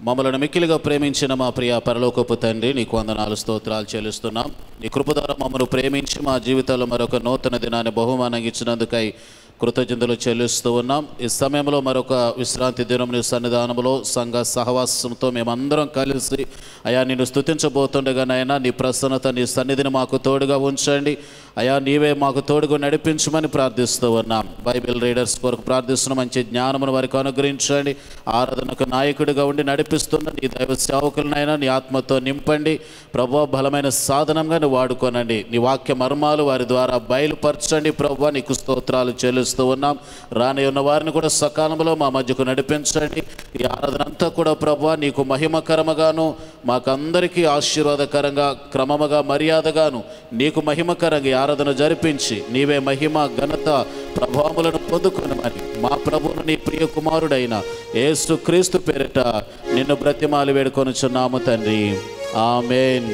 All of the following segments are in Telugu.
మమ్మల్ని మిక్కిలిగా ప్రేమించిన మా ప్రియ పరలోకపు తండ్రి నీకు వందనాలు స్తోత్రాలు చెల్లిస్తున్నాం నీ కృప ద్వారా మమ్మల్ని ప్రేమించి మా జీవితాల్లో మరొక నూతన దినాన్ని బహుమానంగా ఇచ్చినందుకై కృతజ్ఞతలు చెల్లిస్తూ ఉన్నాం ఈ సమయంలో మరొక విశ్రాంతి దినం నీ సన్నిధానంలో సంఘ సహవాసంతో మేమందరం కలిసి అయా నిన్ను స్థుతించబోతుండగా నాయనా నీ ప్రసన్నత నీ సన్నిధిని మాకు తోడుగా ఉంచండి అయా నీవే మాకు తోడుగా నడిపించమని ప్రార్థిస్తూ ఉన్నాం బైబిల్ రీడర్స్ కొరకు ప్రార్థిస్తున్న మంచి జ్ఞానమును వారికి అనుగ్రహించండి ఆరాధనకు నాయకుడిగా ఉండి నడిపిస్తున్న నీ దైవ సేవకులనైనా నీ ఆత్మతో నింపండి ప్రభు బలమైన సాధనంగా నువ్వు వాడుకోనండి నీ వాక్య మర్మాలు వారి ద్వారా బయలుపరచండి ప్రభు నీకు స్తోత్రాలు చెల్లిస్తూ ఉన్నాం రాని ఉన్న వారిని కూడా సకాలంలో మా మధ్యకు నడిపించండి ఈ ఆరాధన అంతా కూడా ప్రభు నీకు మహిమకరముగాను మాకందరికీ ఆశీర్వాదకరంగా క్రమముగా మర్యాదగాను నీకు మహిమకరంగా ఈ ఆరాధన జరిపించి నీవే మహిమ ఘనత ప్రభావములను పొందుకొనమని మా ప్రభువును నీ ప్రియ కుమారుడైన యేసు క్రీస్తు పేరిట నిన్ను బ్రతిమాలి వేడుకొనుచున్నాము తండ్రి ఆమెన్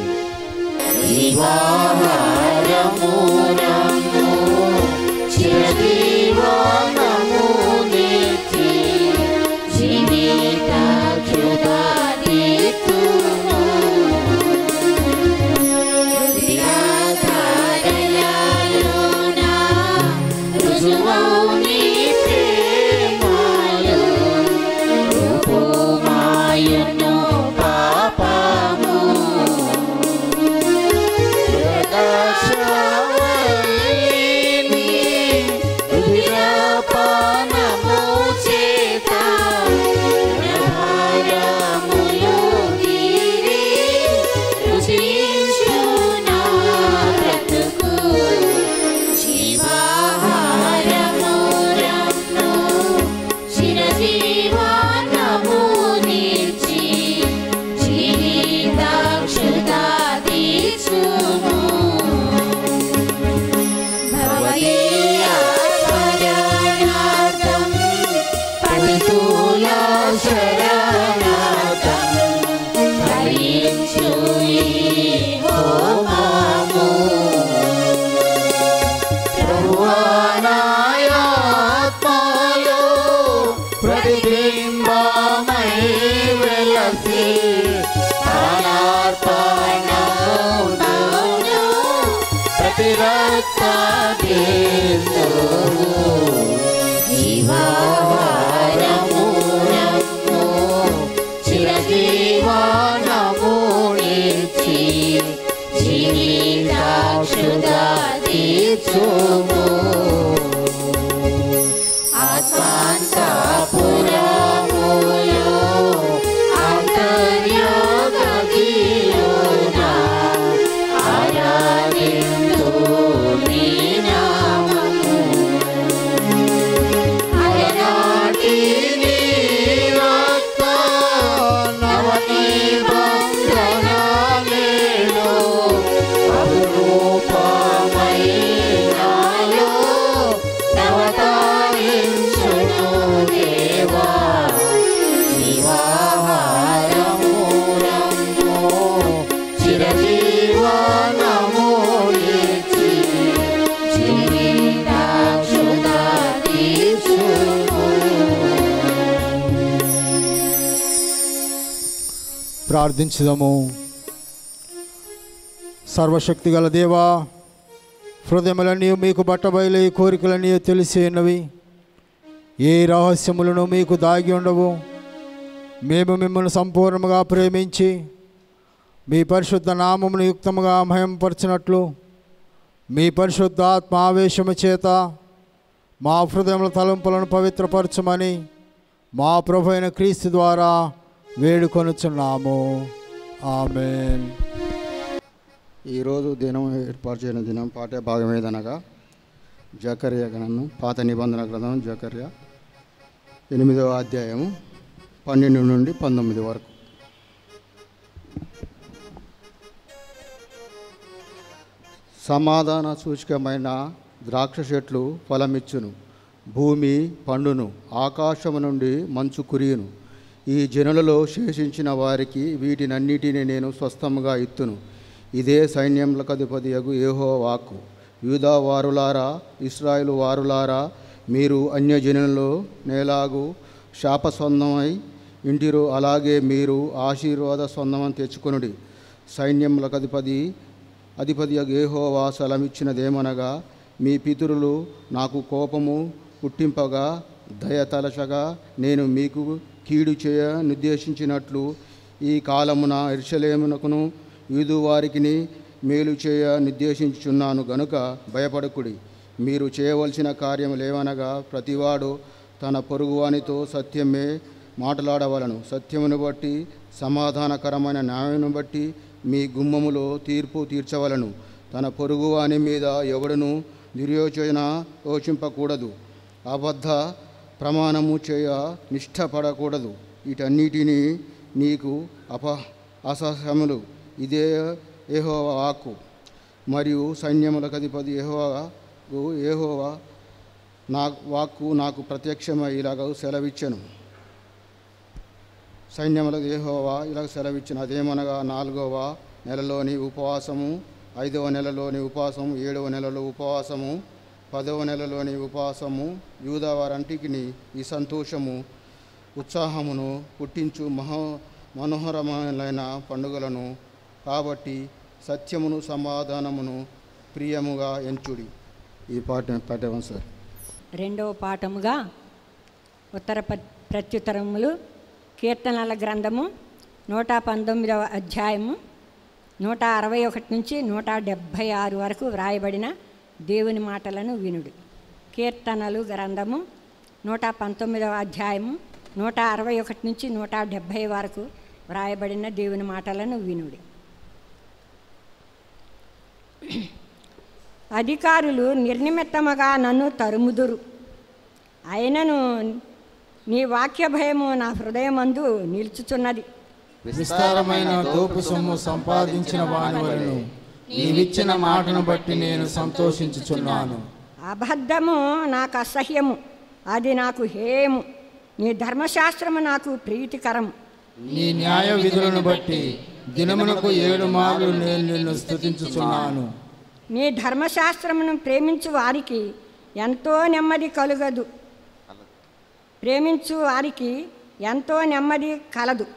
ప్రతిబింబమై వెలసి ప్రాణార్పణమును ప్రతి రక్త జీవారమునము చిరజీవనమునిచ్చి జీవితాక్షుగా తీర్చుము ఆత్మాంతపురములో అంతర్యోగీయోనా ఆరాధింతు నీ నామము అలనాటి నీ రక్త నవనిబంధనాలేలో అపురూపమై నాలో నవతారించును దేవా జీవాహారమూలము చిరజీవనము ఇచ్చి జీవితాక్షుగా తీర్చుము ప్రార్థించుదాము సర్వశక్తిగల దేవా హృదయములన్నీ మీకు బట్టబయలు ఈ కోరికలన్నీ తెలిసి ఉన్నవి ఏ రహస్యములను మీకు దాగి ఉండవు మేము మిమ్మల్ని సంపూర్ణముగా ప్రేమించి మీ పరిశుద్ధ నామమును యుక్తముగా మహింపరచినట్లు మీ పరిశుద్ధ ఆత్మ ఆవేశము చేత మా హృదయముల తలంపులను పవిత్రపరచమని మా ప్రభు అయిన క్రీస్తు ద్వారా వేడుకొనుచున్నాము ఆమెన్ ఈరోజు దినం ఏర్పాటు చేయన దినం పాఠ్య భాగం ఏదనగా జకర్య గ్రంథం పాత నిబంధన గ్రంథం జకర్య ఎనిమిదవ అధ్యాయము పన్నెండు నుండి పంతొమ్మిది వరకు సమాధాన సూచకమైన ద్రాక్ష చెట్లు ఫలమిచ్చును భూమి పండును ఆకాశము నుండి మంచు కురియును ఈ జనులలో శేషించిన వారికి వీటినన్నిటిని నేను స్వస్థముగా ఇత్తును ఇదే సైన్యములకు అధిపతియగు ఏహో వాక్కు యూదా వారులారా ఇస్రాయేలు వారులారా మీరు అన్యజనులలో నేలాగు శాపస్వందమై ఇంటిరో అలాగే మీరు ఆశీర్వాద స్వందమని తెచ్చుకొనుడి సైన్యములకు అధిపతి అధిపతి గేహోవా సెలమిచ్చినదేమనగా మీ పితరులు నాకు కోపము పుట్టింపగా దయ తలచగా నేను మీకు కీడు చేయ నిర్దేశించినట్లు ఈ కాలమున ఎర్షలేమునకును యూదు వారికిని మేలు చేయ నిర్దేశించుచున్నాను గనుక భయపడకుడి మీరు చేయవలసిన కార్యములేవనగా ప్రతివాడు తన పొరుగువానితో సత్యమే మాట్లాడవలను సత్యమును బట్టి సమాధానకరమైన న్యాయమును బట్టి మీ గుమ్మములో తీర్పు తీర్చవలను తన పొరుగువాని మీద ఎవడును దుర్యోచన యోచింపకూడదు అబద్ధ ప్రమాణము చేయ నిష్ఠపడకూడదు వీటన్నిటినీ నీకు అప అసహ్యములు ఇదే ఏహోవా వాక్కు మరియు సైన్యములకు అధిపతి ఏహోవాకు ఏహోవా నా వాక్కు నాకు ప్రత్యక్షమై ఇలాగ సెలవిచ్చెను సైన్యములకు ఏహోవా ఇలాగ సెలవిచ్చిన అదేమనగా నాలుగవ నెలలోని ఉపవాసము ఐదవ నెలలోని ఉపవాసము ఏడవ నెలలో ఉపవాసము పదవ నెలలోని ఉపవాసము యూదవారంటికి ఈ సంతోషము ఉత్సాహమును పుట్టించు మహో మనోహరమైన పండుగలను కాబట్టి సత్యమును సమాధానమును ప్రియముగా ఎంచుడి ఈ పాట పాఠం సార్ రెండవ పాఠముగా ఉత్తర ప- ప్రత్యుత్తరములు కీర్తనల గ్రంథము నూట పంతొమ్మిదవ అధ్యాయము నూట అరవై ఒకటి నుంచి నూట డెబ్భై ఆరు వరకు వ్రాయబడిన దేవుని మాటలను వినుడు కీర్తనలు గ్రంథము నూట పంతొమ్మిదవ అధ్యాయము నూట అరవై ఒకటి నుంచి నూట డెబ్భై వరకు వ్రాయబడిన దేవుని మాటలను వినుడి అధికారులు నిర్నిమిత్తముగా నన్ను తరుముదురు అయినను నీ వాక్య భయము నా హృదయమందు నిలుచుచున్నది విస్తారమైన దోపు సొమ్ము సంపాదించిన వాని వలను నీవిచ్చిన మాటను బట్టి నేను సంతోషించుచున్నాను అబద్ధము నాకు అసహ్యము అది నాకు హేయము నీ ధర్మశాస్త్రము నాకు ప్రీతికరము నీ న్యాయ విధులను బట్టి దినమునకు ఏడు మార్లు నేను నిన్ను స్తుతించుచున్నాను నీ ధర్మశాస్త్రమును ప్రేమించు వారికి ఎంతో నెమ్మది కలుగదు ప్రేమించు వారికి ఎంతో నెమ్మది కలదు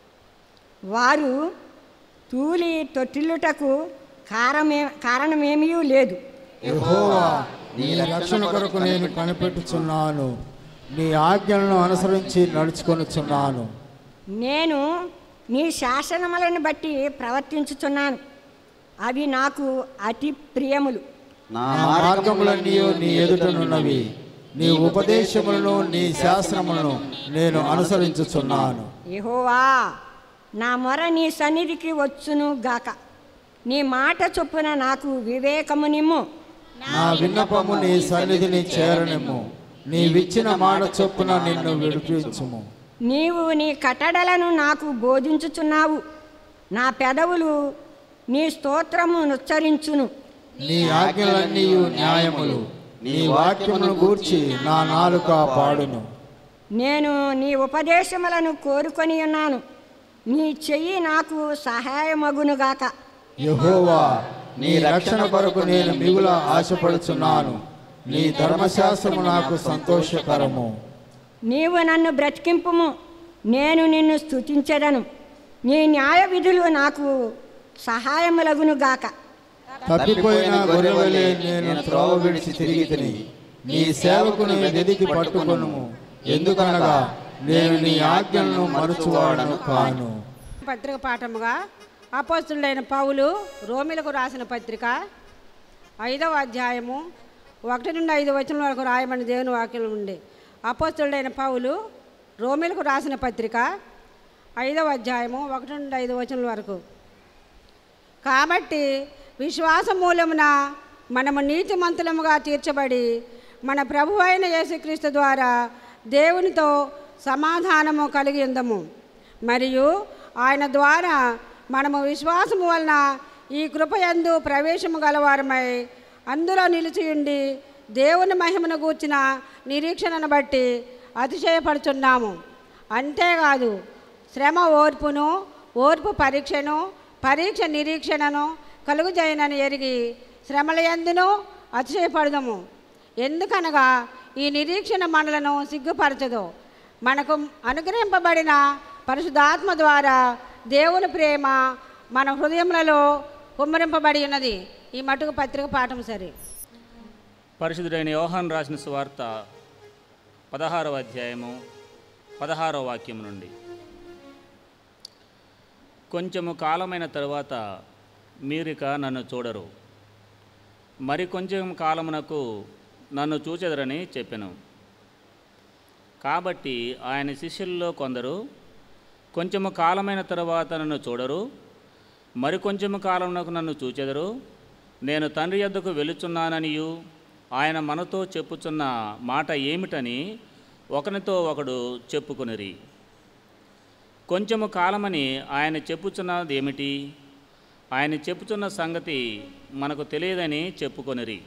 వారు తూలి తొట్టిల్లుటకు కారమే కారణమేమీ లేదు యెహోవా నీ రక్షణ కొరకు నేను కనిపెట్టుచున్నాను నీ ఆజ్ఞలను అనుసరించి నడుచుకొనుచున్నాను నేను నీ శాసనములను బట్టి ప్రవర్తించుచున్నాను అవి నాకు అతి ప్రియములు నా మార్గములన్నీ నీ ఎదుటనున్నవి నీ ఉపదేశములను నీ శాస్త్రములను నేను అనుసరించుచున్నాను యెహోవా నా మొర నీ సన్నిధికి వచ్చును గాక నీ మాట చొప్పున నాకు వివేకము నిమ్ము నా విన్నపము నీ సన్నిధిని చేరనిమ్ము నీ విచ్చిన మాట చొప్పున నిన్ను విడిపించుము నీవు నీ కట్టడలను నాకు బోధించుచున్నావు నా పెదవులు నీ స్తోత్రము నుచ్చరించును నీ ఆజ్ఞలన్నీ న్యాయములు నీ వాక్యమును గూర్చి నా నాలుక పాడును నేను నీ ఉపదేశములను కోరుకొని ఉన్నాను నీ చెయ్యి నాకు సహాయమగునుగాక యెహోవా నీ రక్షణ కొరకు నేను మిగుల ఆశపడుచున్నాను నీ ధర్మశాస్త్రము నాకు సంతోషకరము నీవు నన్ను బ్రతికింపుము నేను నిన్ను స్తుతించెదను నీ న్యాయ విధులు నాకు సహాయములగునుగాక తప్పిపోయిన గొర్రెవలే నేను త్రోవ విడిచి తిరిగి తిని నీ సేవకుని వెదికి పట్టుకొను ఎందుకనగా నేను నీ ఆజ్ఞలను మరుచువాడను కాను పత్రిక పాఠముగా అపోస్తుడైన పౌలు రోమిలకు రాసిన పత్రిక ఐదవ అధ్యాయము ఒకటి నుండి ఐదు వచనం వరకు రాయమని దేవుని వాక్యం ఉండే అపోస్తుడైన పౌలు రోమిలకు రాసిన పత్రిక ఐదవ అధ్యాయము ఒకటి నుండి ఐదు వచనం వరకు కాబట్టి విశ్వాస మూలమున మనము నీతిమంతులముగా తీర్చబడి మన ప్రభు అయిన యేసుక్రీస్తు ద్వారా దేవునితో సమాధానము కలిగి ఉందము మరియు ఆయన ద్వారా మనము విశ్వాసము వలన ఈ కృపయందు ప్రవేశము గలవారమై అందులో నిలిచియుండి దేవుని మహిమను గూర్చిన నిరీక్షణను బట్టి అతిశయపడుచున్నాము అంతేకాదు శ్రమ ఓర్పును ఓర్పు పరీక్షను పరీక్ష నిరీక్షణను కలుగుజేయనని ఎరిగి శ్రమల ఎందును అతిశయపడదము ఎందుకనగా ఈ నిరీక్షణ మనలను సిగ్గుపరచదు మనకు అనుగ్రహింపబడిన పరిశుద్ధాత్మ ద్వారా దేవుని ప్రేమ మన హృదయములలో కుమ్మరింపబడి ఉన్నది ఈ మటుకు పత్రిక పాఠం సరే పరిశుద్ధుడైన యోహాన్ రాసిన సువార్త పదహారవ అధ్యాయము పదహారవ వాక్యం నుండి కొంచెము కాలమైన తరువాత మీరిక నన్ను చూడరు మరి కొంచెం కాలమునకు నన్ను చూచెదరని చెప్పెను కాబట్టి ఆయన శిష్యుల్లో కొందరు కొంచెము కాలమైన తరువాత నన్ను చూడరు మరి కొంచెము కాలమునకు నన్ను చూచెదరు నేను తండ్రి యొద్దకు వెళుచున్నాననియు ఆయన మనతో చెప్పుచున్న మాట ఏమిటని ఒకనితో ఒకడు చెప్పుకొనిరి కొంచెము కాలమని ఆయన చెప్పుచున్నది ఏమిటి ఆయన చెప్పుచున్న సంగతి మనకు తెలియదని చెప్పుకొనిరి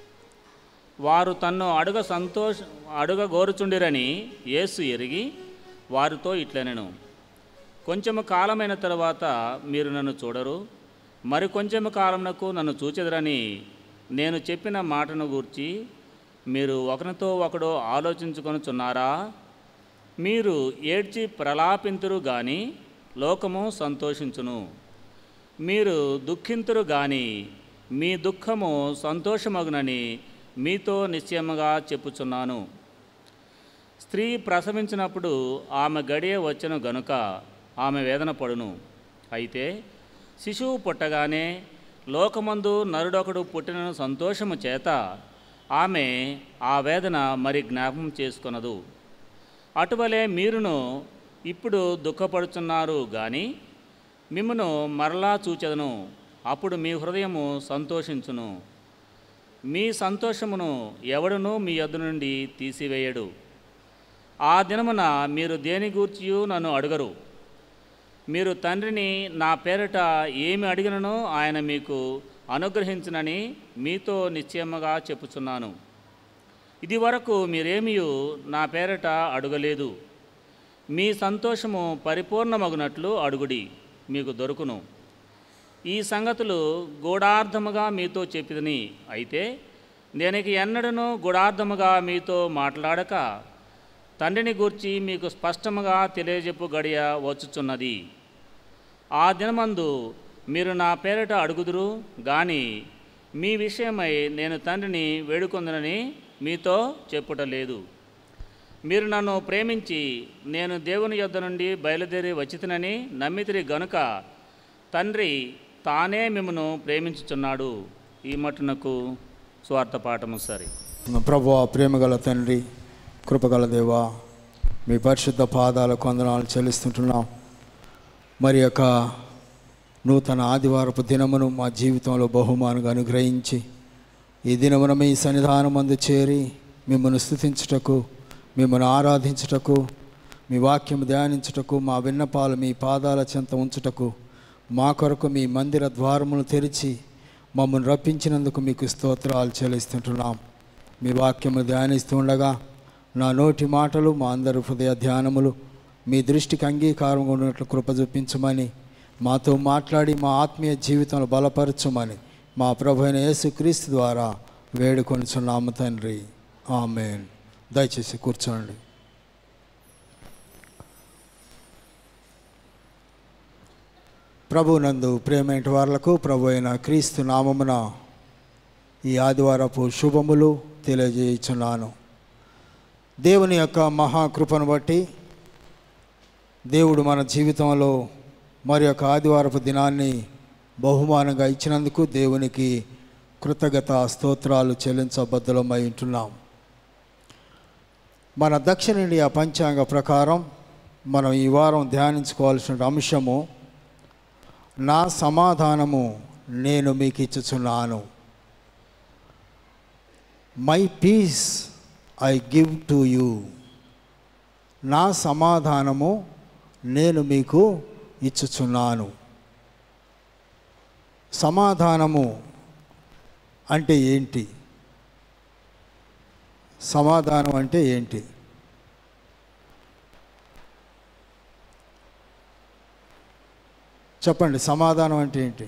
వారు తన్ను అడుగ సంతోష అడుగ గోరుచుండిరని యేసు ఎరిగి వారితో ఇట్లనెను కొంచెము కాలమైన తరువాత మీరు నన్ను చూడరు మరి కొంచెము కాలమునకు నన్ను చూచెదరని నేను చెప్పిన మాటను గూర్చి మీరు ఒకరితో ఒకడు ఆలోచించుకొనుచున్నారా మీరు ఏడ్చి ప్రలాపింతురు గాని లోకము సంతోషించును మీరు దుఃఖింతురు గాని మీ దుఃఖము సంతోషమగునని మీతో నిశ్చయముగా చెప్పుచున్నాను స్త్రీ ప్రసవించినప్పుడు ఆమె గడియ వచ్చెను గనుక ఆమె వేదన పడును అయితే శిశువు పుట్టగానే లోకమందు నరుడొకడు పుట్టిన సంతోషము చేత ఆమె ఆ వేదన మరి జ్ఞాపకం చేసుకొనదు అటువలే మీరును ఇప్పుడు దుఃఖపడుచున్నారు కానీ మిమ్మను మరలా చూచెదను అప్పుడు మీ హృదయము సంతోషించును మీ సంతోషమును ఎవడునూ మీ యొద్ద నుండి తీసివేయడు ఆ దినమున మీరు దేని గూర్చియు నన్ను అడగరు మీరు తండ్రిని నా పేరట ఏమి అడిగిననో ఆయన మీకు అనుగ్రహించునని మీతో నిశ్చయముగా చెప్పుచున్నాను ఇది వరకు మీరేమియు నా పేరట అడగలేదు మీ సంతోషము పరిపూర్ణమగునట్లు అడుగుడి మీకు దొరుకును ఈ సంగతులు గూఢార్థముగా మీతో చెప్పిదని అయితే నేనికి ఎన్నడను గూఢార్థముగా మీతో మాట్లాడక తండ్రిని గూర్చి మీకు స్పష్టముగా తెలియజెప్పు గడియ వచ్చుచున్నది ఆ దినమందు మీరు నా పేరట అడుగుదురు గాని మీ విషయమై నేను తండ్రిని వేడుకొందనని మీతో చెప్పుటలేదు మీరు నన్ను ప్రేమించి నేను దేవుని యొద్ద నుండి బయలుదేరి వచ్చితినని నమ్మితిరి గనుక తండ్రి తానే మిమ్మను ప్రేమించుచున్నాడు ఈ మట్టునకు స్వార్థ పాఠము సరి ప్రభు ప్రేమగల తండ్రి కృపగల దేవా మీ పరిశుద్ధ పాదాల కొందనాలు చెల్లిస్తుంటున్నాం మరి యొక్క నూతన ఆదివారపు దినమును మా జీవితంలో బహుమానుగా అనుగ్రహించి ఈ దినమున మీ సన్నిధానం అందు చేరి మిమ్మల్ని స్థుతించుటకు మిమ్మల్ని ఆరాధించుటకు మీ వాక్యం ధ్యానించుటకు మా విన్నపాలు మీ పాదాల చెంత ఉంచుటకు మా కొరకు మీ మందిర ద్వారములు తెరిచి మమ్మల్ని రప్పించినందుకు మీకు స్తోత్రాలు చెల్లిస్తుంటున్నాం మీ వాక్యము ధ్యానిస్తుండగా నా నోటి మాటలు మా అందరి హృదయ ధ్యానములు మీ దృష్టికి అంగీకారంగా ఉన్నట్లు కృప చూపించమని మాతో మాట్లాడి మా ఆత్మీయ జీవితంలో బలపరచమని మా ప్రభు అయిన యేసుక్రీస్తు ద్వారా వేడుకొనిచున్నాము తండ్రి ఆమెన్ దయచేసి కూర్చోండి ప్రభు నందు ప్రేమైన వారులకు ప్రభు అయిన క్రీస్తు నామమున ఈ ఆదివారపు శుభములు తెలియజేయుచున్నాను దేవుని యొక్క మహాకృపను బట్టి దేవుడు మన జీవితంలో మరి యొక్క ఆదివారపు దినాన్ని బహుమానంగా ఇచ్చినందుకు దేవునికి కృతజ్ఞత స్తోత్రాలు చెల్లించబద్దులమై ఉంటున్నాం మన దక్షిణ ఇండియా పంచాంగ ప్రకారం మనం ఈ వారం ధ్యానించుకోవాల్సిన అంశము నా సమాధానము నేను మీకు ఇచ్చుచున్నాను my peace I give to you నా సమాధానము నేను మీకు ఇచ్చుచున్నాను సమాధానము అంటే ఏంటి సమాధానం అంటే ఏంటి చెప్పండి సమాధానం అంటే ఏంటి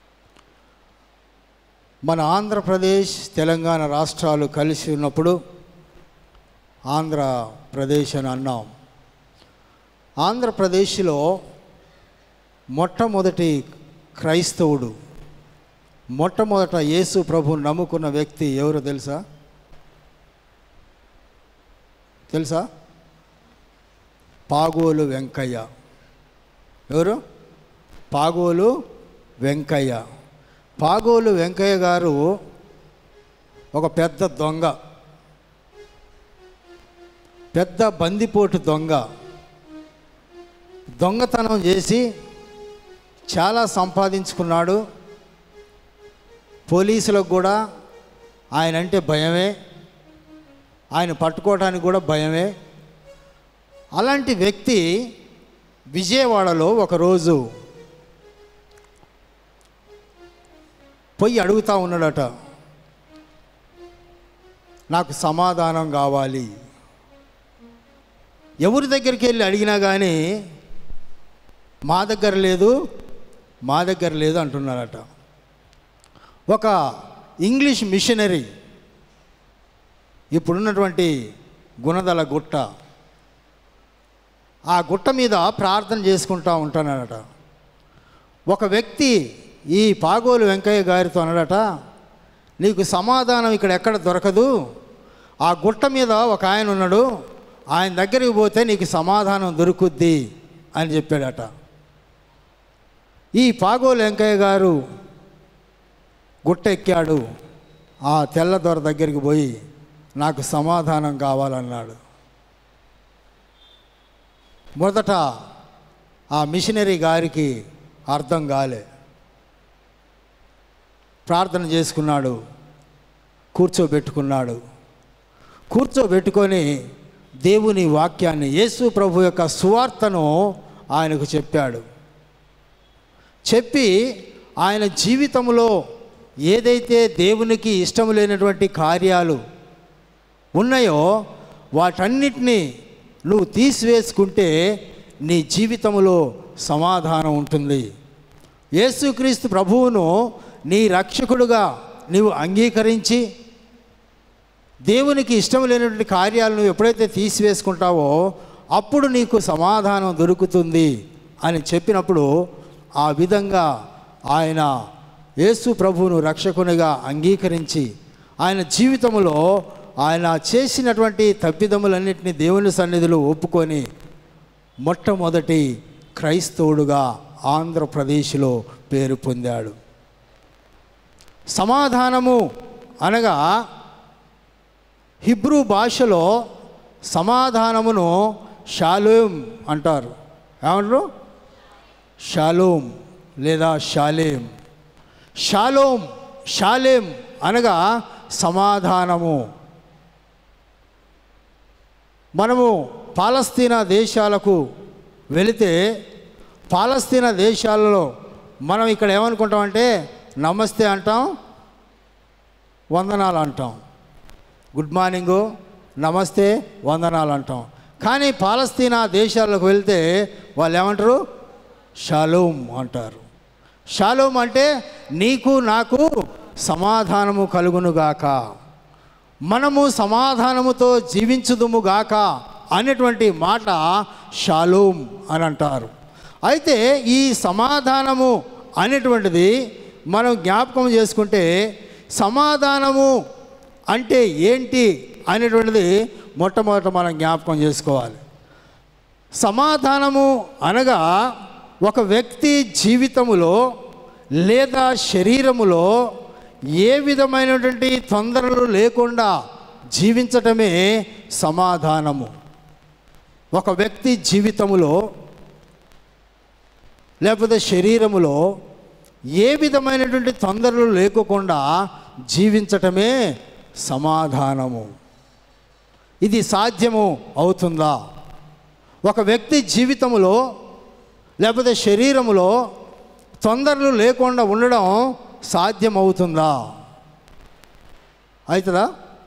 మన ఆంధ్రప్రదేశ్ తెలంగాణ రాష్ట్రాలు కలిసి ఉన్నప్పుడు ఆంధ్రప్రదేశ్ అని అన్నాం ఆంధ్రప్రదేశ్లో మొట్టమొదటి క్రైస్తవుడు మొట్టమొదట యేసు ప్రభుని నమ్ముకున్న వ్యక్తి ఎవరో తెలుసా తెలుసా పాగోలు వెంకయ్య ఎవరు పాగోలు వెంకయ్య పాగోలు వెంకయ్య గారు ఒక పెద్ద దొంగ పెద్ద బందిపోటు దొంగ దొంగతనం చేసి చాలా సంపాదించుకున్నాడు పోలీసులకు కూడా ఆయన అంటే భయమే ఆయన పట్టుకోవడానికి కూడా భయమే అలాంటి వ్యక్తి విజయవాడలో ఒకరోజు పోయి అడుగుతా ఉన్నాడట నాకు సమాధానం కావాలి ఎవరి దగ్గరికి వెళ్ళి అడిగినా కానీ మా దగ్గర లేదు మా దగ్గర లేదు అంటున్నారట ఒక ఇంగ్లీష్ మిషనరీ ఇప్పుడున్నటువంటి గుణదల గుట్ట ఆ గుట్ట మీద ప్రార్థన చేసుకుంటా ఉంటానట ఒక వ్యక్తి ఈ పాగోలు వెంకయ్య గారితో అన్నాడట నీకు సమాధానం ఇక్కడ ఎక్కడ దొరకదు ఆ గుట్ట మీద ఒక ఆయన ఉన్నాడు ఆయన దగ్గరికి పోతే నీకు సమాధానం దొరుకుద్ది అని చెప్పాడట ఈ పాగోలు వెంకయ్య గారు గుట్ట ఎక్కాడు ఆ తెల్ల దొర దగ్గరికి పోయి నాకు సమాధానం కావాలన్నాడు మొదట ఆ మిషనరీ గారికి అర్థం కాలే ప్రార్థన చేసుకున్నాడు కూర్చోబెట్టుకున్నాడు కూర్చోబెట్టుకొని దేవుని వాక్యాన్ని యేసు ప్రభు యొక్క సువార్తను ఆయనకు చెప్పాడు చెప్పి ఆయన జీవితంలో ఏదైతే దేవునికి ఇష్టం లేనటువంటి కార్యాలు ఉన్నాయో వాటన్నిటినీ నువ్వు తీసివేసుకుంటే నీ జీవితంలో సమాధానం ఉంటుంది యేసుక్రీస్తు ప్రభువును నీ రక్షకుడుగా నీవు అంగీకరించి దేవునికి ఇష్టం లేనటువంటి కార్యాలను నువ్వు ఎప్పుడైతే తీసివేసుకుంటావో అప్పుడు నీకు సమాధానం దొరుకుతుంది అని చెప్పినప్పుడు ఆ విధంగా ఆయన యేసు ప్రభువును రక్షకునిగా అంగీకరించి ఆయన జీవితంలో ఆయన చేసినటువంటి తప్పిదములన్నింటినీ దేవుని సన్నిధిలో ఒప్పుకొని మొట్టమొదటి క్రైస్తవుడుగా ఆంధ్రప్రదేశ్లో పేరు పొందాడు సమాధానము అనగా హిబ్రూ భాషలో సమాధానమును షాలోం అంటారు ఏమంటారు షాలోం లేదా షాలేం షాలోం షాలేం అనగా సమాధానము మనము పాలస్తీనా దేశాలకు వెళితే పాలస్తీనా దేశాలలో మనం ఇక్కడ ఏమనుకుంటామంటే నమస్తే అంటాం వందనాలు అంటాం గుడ్ మార్నింగు నమస్తే వందనాలు అంటాం కానీ పాలస్తీనా దేశాలకు వెళ్తే వాళ్ళు ఏమంటారు షాలోం అంటారు షాలోం అంటే నీకు నాకు సమాధానము కలుగునుగాక మనము సమాధానముతో జీవించుదుముగాక అనేటువంటి మాట షాలోం అని అంటారు అయితే ఈ సమాధానము అనేటువంటిది మనం జ్ఞాపకం చేసుకుంటే సమాధానము అంటే ఏంటి అనేటువంటిది మొట్టమొదట మనం జ్ఞాపకం చేసుకోవాలి సమాధానము అనగా ఒక వ్యక్తి జీవితములో లేదా శరీరములో ఏ విధమైనటువంటి తొందరలు లేకుండా జీవించటమే సమాధానము ఒక వ్యక్తి జీవితములో లేకపోతే శరీరములో ఏ విధమైనటువంటి తొందరలు లేకోకుండా జీవించటమే సమాధానము ఇది సాధ్యము అవుతుందా ఒక వ్యక్తి జీవితములో లేకపోతే శరీరములో తొందరలు లేకుండా ఉండడం సాధ్యమవుతుందా అవుతుందా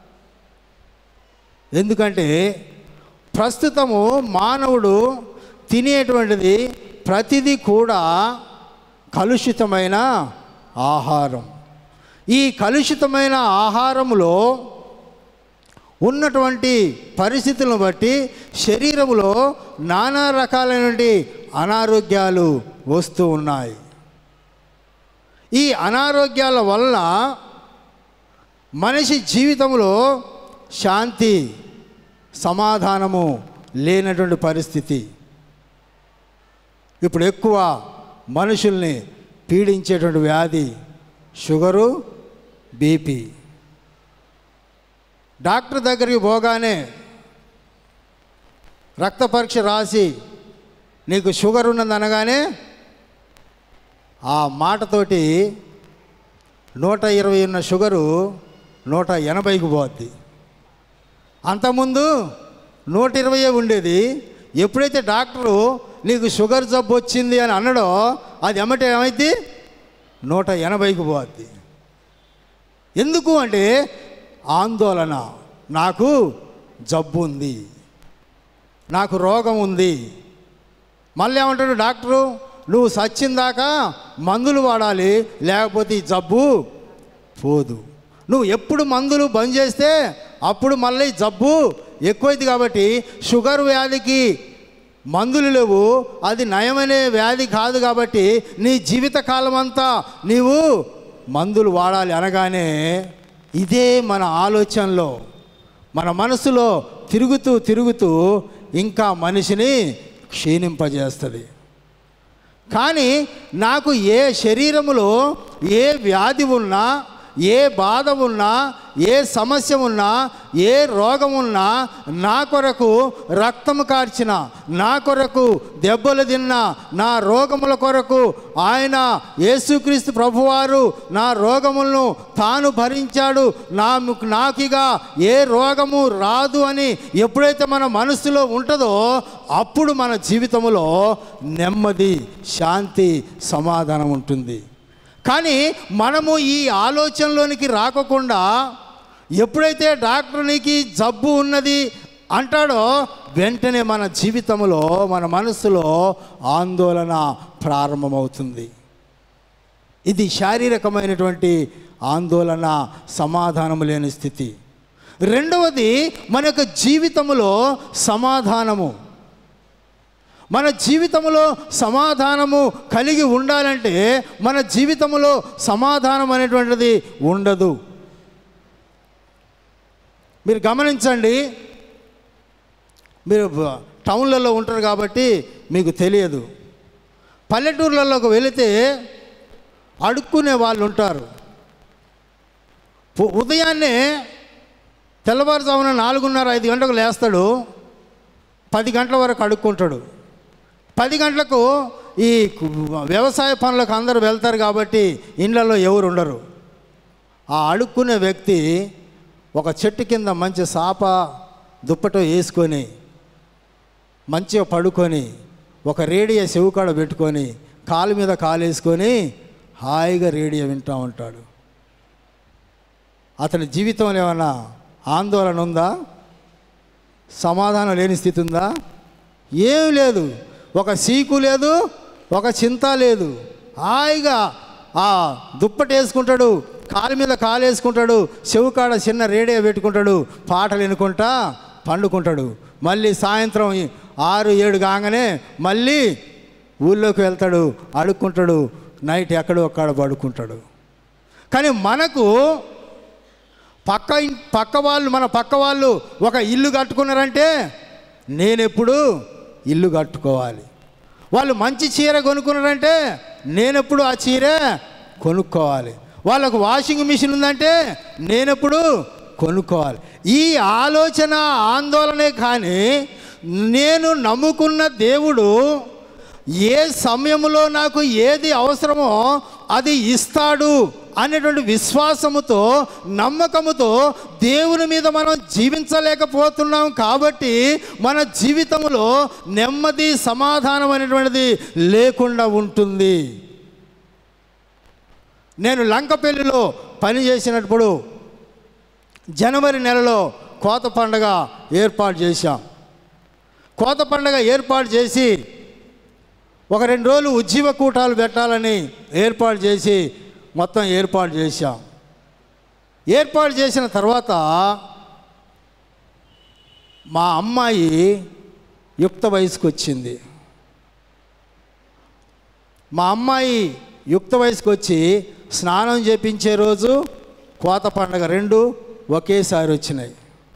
ఎందుకంటే ప్రస్తుతము మానవుడు తినేటువంటిది ప్రతిదీ కూడా కలుషితమైన ఆహారం ఈ కలుషితమైన ఆహారములో ఉన్నటువంటి పరిస్థితులను బట్టి శరీరంలో నానా రకాలైనటువంటి అనారోగ్యాలు వస్తూ ఉన్నాయి ఈ అనారోగ్యాల వల్ల మనిషి జీవితంలో శాంతి సమాధానము లేనటువంటి పరిస్థితి ఇప్పుడు ఎక్కువ మనుషుల్ని పీడించేటువంటి వ్యాధి షుగరు బీపీ డాక్టర్ దగ్గరికి పోగానే రక్త పరీక్ష రాసి నీకు షుగర్ ఉన్నది అనగానే ఆ మాటతోటి నూట ఇరవై ఉన్న షుగరు నూట ఎనభైకి పోద్ది అంతకుముందు నూట ఇరవై ఉండేది ఎప్పుడైతే డాక్టరు నీకు షుగర్ జబ్బు వచ్చింది అని అన్నాడో అది ఎమ్మటే ఏమైంది నూట ఎనభైకి పోద్ది ఎందుకు అంటే ఆందోళన నాకు జబ్బు ఉంది నాకు రోగం ఉంది మళ్ళీ ఏమంటాడు డాక్టరు నువ్వు సచ్చిందాకా మందులు వాడాలి లేకపోతే ఈ జబ్బు పోదు నువ్వు ఎప్పుడు మందులు బంద్ చేస్తే అప్పుడు మళ్ళీ జబ్బు ఎక్కువైంది కాబట్టి షుగర్ వ్యాధికి మందులు లేవు అది నయమనే వ్యాధి కాదు కాబట్టి నీ జీవిత కాలం అంతా నీవు మందులు వాడాలి అనగానే ఇదే మన ఆలోచనలో మన మనసులో తిరుగుతూ తిరుగుతూ ఇంకా మనిషిని క్షీణింపజేస్తుంది కానీ నాకు ఏ శరీరములో ఏ వ్యాధి ఉన్నా ఏ బాధ ఉన్నా ఏ సమస్య ఉన్నా ఏ రోగం ఉన్నా నా కొరకు రక్తము కార్చిన నా కొరకు దెబ్బలు తిన్న నా రోగముల కొరకు ఆయన యేసుక్రీస్తు ప్రభువారు నా రోగములను తాను భరించాడు నా నాకిగా ఏ రోగము రాదు అని ఎప్పుడైతే మన మనసులో ఉంటుందో అప్పుడు మన జీవితంలో నెమ్మది శాంతి సమాధానం ఉంటుంది కానీ మనము ఈ ఆలోచనలోనికి రాకుండా ఎప్పుడైతే డాక్టర్ నీకు జబ్బు ఉన్నది అంటాడో వెంటనే మన జీవితంలో మన మనసులో ఆందోళన ప్రారంభమవుతుంది ఇది శారీరకమైనటువంటి ఆందోళన సమాధానము లేని స్థితి రెండవది మన యొక్క జీవితంలో సమాధానము మన జీవితంలో సమాధానము కలిగి ఉండాలంటే మన జీవితంలో సమాధానం అనేటువంటిది ఉండదు మీరు గమనించండి మీరు బ- టౌన్లలో ఉంటారు కాబట్టి మీకు తెలియదు పల్లెటూర్లలోకి వెళితే అడుక్కునే వాళ్ళు ఉంటారు ఉ- ఉదయాన్నే తెల్లవారుజామున నాలుగున్నర ఐదు గంటలకు లేస్తాడు పది గంటల వరకు అడుక్కుంటాడు పది గంటలకు ఈ కు- వ్యవసాయ పనులకు అందరూ వెళ్తారు కాబట్టి ఇళ్ళల్లో ఎవరు ఉండరు ఆ అడుక్కునే వ్యక్తి ఒక చెట్టు కింద మంచి సాప దుప్పటో వేసుకొని మంచిగా పడుకొని ఒక రేడియో చెవుకాడ పెట్టుకొని కాలు మీద కాలు వేసుకొని హాయిగా రేడియో వింటూ ఉంటాడు అతని జీవితంలో ఏమైనా ఆందోళన ఉందా సమాధానం లేని స్థితి ఉందా ఏం లేదు ఒక సీకు లేదు ఒక చింత లేదు హాయిగా ఆ దుప్పటి వేసుకుంటాడు కాలు మీద కాలు వేసుకుంటాడు చెవుకాడ చిన్న రేడియో పెట్టుకుంటాడు పాటలు వినుకుంటా పండుకుంటాడు మళ్ళీ సాయంత్రం ఈ ఆరు ఏడు కాగానే మళ్ళీ ఊళ్ళోకి వెళ్తాడు అడుక్కుంటాడు నైట్ ఎక్కడో అక్కడ పడుకుంటాడు కానీ మనకు పక్క ఇన్- పక్క వాళ్ళు మన పక్క వాళ్ళు ఒక ఇల్లు కట్టుకున్నారంటే నేనెప్పుడు ఇల్లు కట్టుకోవాలి వాళ్ళు మంచి చీర కొనుక్కున్నారంటే నేనెప్పుడు ఆ చీరే కొనుక్కోవాలి వాళ్ళకు వాషింగ్ మిషన్ ఉందంటే నేనెప్పుడు కొనుక్కోవాలి ఈ ఆలోచన ఆందోళనే కానీ నేను నమ్ముకున్న దేవుడు ఏ సమయంలో నాకు ఏది అవసరమో అది ఇస్తాడు అనేటువంటి విశ్వాసముతో నమ్మకముతో దేవుని మీద మనం జీవించలేకపోతున్నాం కాబట్టి మన జీవితంలో నెమ్మది సమాధానం అనేటువంటిది లేకుండా ఉంటుంది నేను లంకపల్లిలో పని చేసినప్పుడు జనవరి నెలలో కోత పండగ ఏర్పాటు చేశాం కోత పండగ ఏర్పాటు చేసి ఒక రెండు రోజులు ఉజ్జీవ కూటాలు పెట్టాలని ఏర్పాటు చేసి మొత్తం ఏర్పాటు చేశాం ఏర్పాటు చేసిన తర్వాత మా అమ్మాయి యుక్త వయసుకు వచ్చింది మా అమ్మాయి యుక్త వయసుకు వచ్చి స్నానం చేపించే రోజు కోత పండగ రెండు ఒకేసారి వచ్చినాయి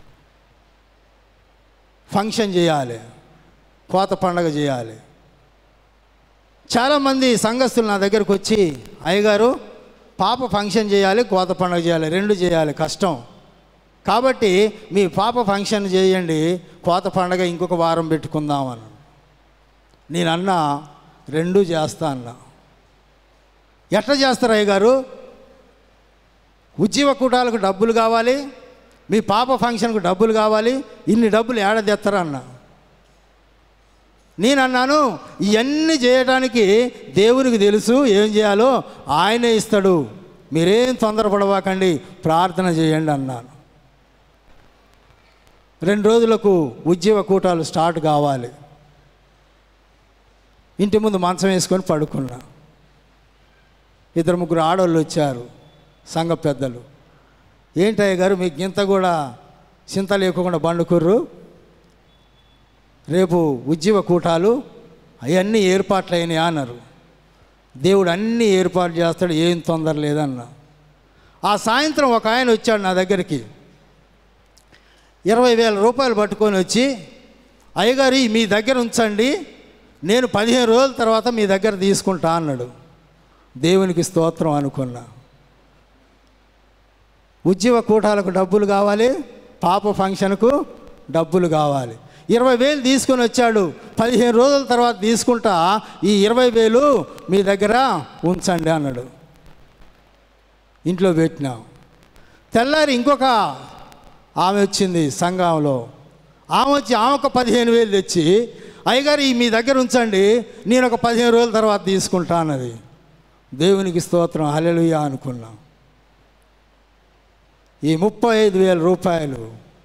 ఫంక్షన్ చేయాలి కోత పండగ చేయాలి చాలామంది సంఘస్థులు నా దగ్గరకు వచ్చి అయ్యగారు పాప ఫంక్షన్ చేయాలి కోత పండగ చేయాలి రెండు చేయాలి కష్టం కాబట్టి మీ పాప ఫంక్షన్ చేయండి కోత పండగ ఇంకొక వారం పెట్టుకుందాం అన్నాను నేను అన్నా రెండు చేస్తా అన్నా ఎట్లా చేస్తారు అయ్య గారు ఉద్యోగ కూటాలకు డబ్బులు కావాలి మీ పాప ఫంక్షన్కు డబ్బులు కావాలి ఇన్ని డబ్బులు ఏడ తెస్తారా అన్నా నేను అన్నాను ఇవన్నీ చేయడానికి దేవునికి తెలుసు ఏం చేయాలో ఆయనే ఇస్తాడు మీరేం తొందరపడవాకండి ప్రార్థన చేయండి అన్నాను రెండు రోజులకు ఉద్యోగ కూటాలు స్టార్ట్ కావాలి ఇంటి ముందు మంచం వేసుకొని పడుకున్నా ఇద్దరు ముగ్గురు ఆడవాళ్ళు వచ్చారు సంఘ పెద్దలు ఏంటయ్య గారు మీకు ఇంత కూడా చింత లేకుండా బండుకుర్రు రేపు ఉద్యోగ కూటాలు అవన్నీ ఏర్పాట్లు అయినాయి అన్నారు దేవుడు అన్నీ ఏర్పాటు చేస్తాడు ఏం తొందర లేదన్న ఆ సాయంత్రం ఒక ఆయన వచ్చాడు నా దగ్గరికి ఇరవై వేల రూపాయలు పట్టుకొని వచ్చి అయ్యగారు ఇవి మీ దగ్గర ఉంచండి నేను పదిహేను రోజుల తర్వాత మీ దగ్గర తీసుకుంటా అన్నాడు దేవునికి స్తోత్రం అనుకున్నా ఉద్యోగ కూటాలకు డబ్బులు కావాలి పాప ఫంక్షన్కు డబ్బులు కావాలి ఇరవై వేలు తీసుకొని వచ్చాడు పదిహేను రోజుల తర్వాత తీసుకుంటా ఈ ఇరవై వేలు మీ దగ్గర ఉంచండి అన్నాడు ఇంట్లో పెట్టినాం తెల్లారి ఇంకొక ఆమె వచ్చింది సంఘంలో ఆమె వచ్చి ఆమె ఒక పదిహేను వేలు తెచ్చి అయ్యగారు ఈ మీ దగ్గర ఉంచండి నేను ఒక పదిహేను రోజుల తర్వాత తీసుకుంటా అన్నది దేవునికి స్తోత్రం హల్లెలూయా అనుకున్నాం ఈ ముప్పై ఐదు వేల రూపాయలు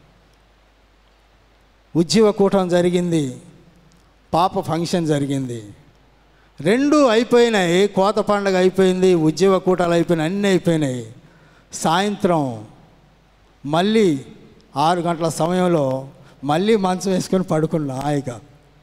ఉద్యోగ కూటం జరిగింది పాప ఫంక్షన్ జరిగింది రెండు అయిపోయినాయి కోత పండగ అయిపోయింది ఉద్యోగ కూటాలు అయిపోయినాయి అన్నీ అయిపోయినాయి సాయంత్రం మళ్ళీ ఆరు గంటల సమయంలో మళ్ళీ మంచం వేసుకొని పడుకున్నా హాయిగా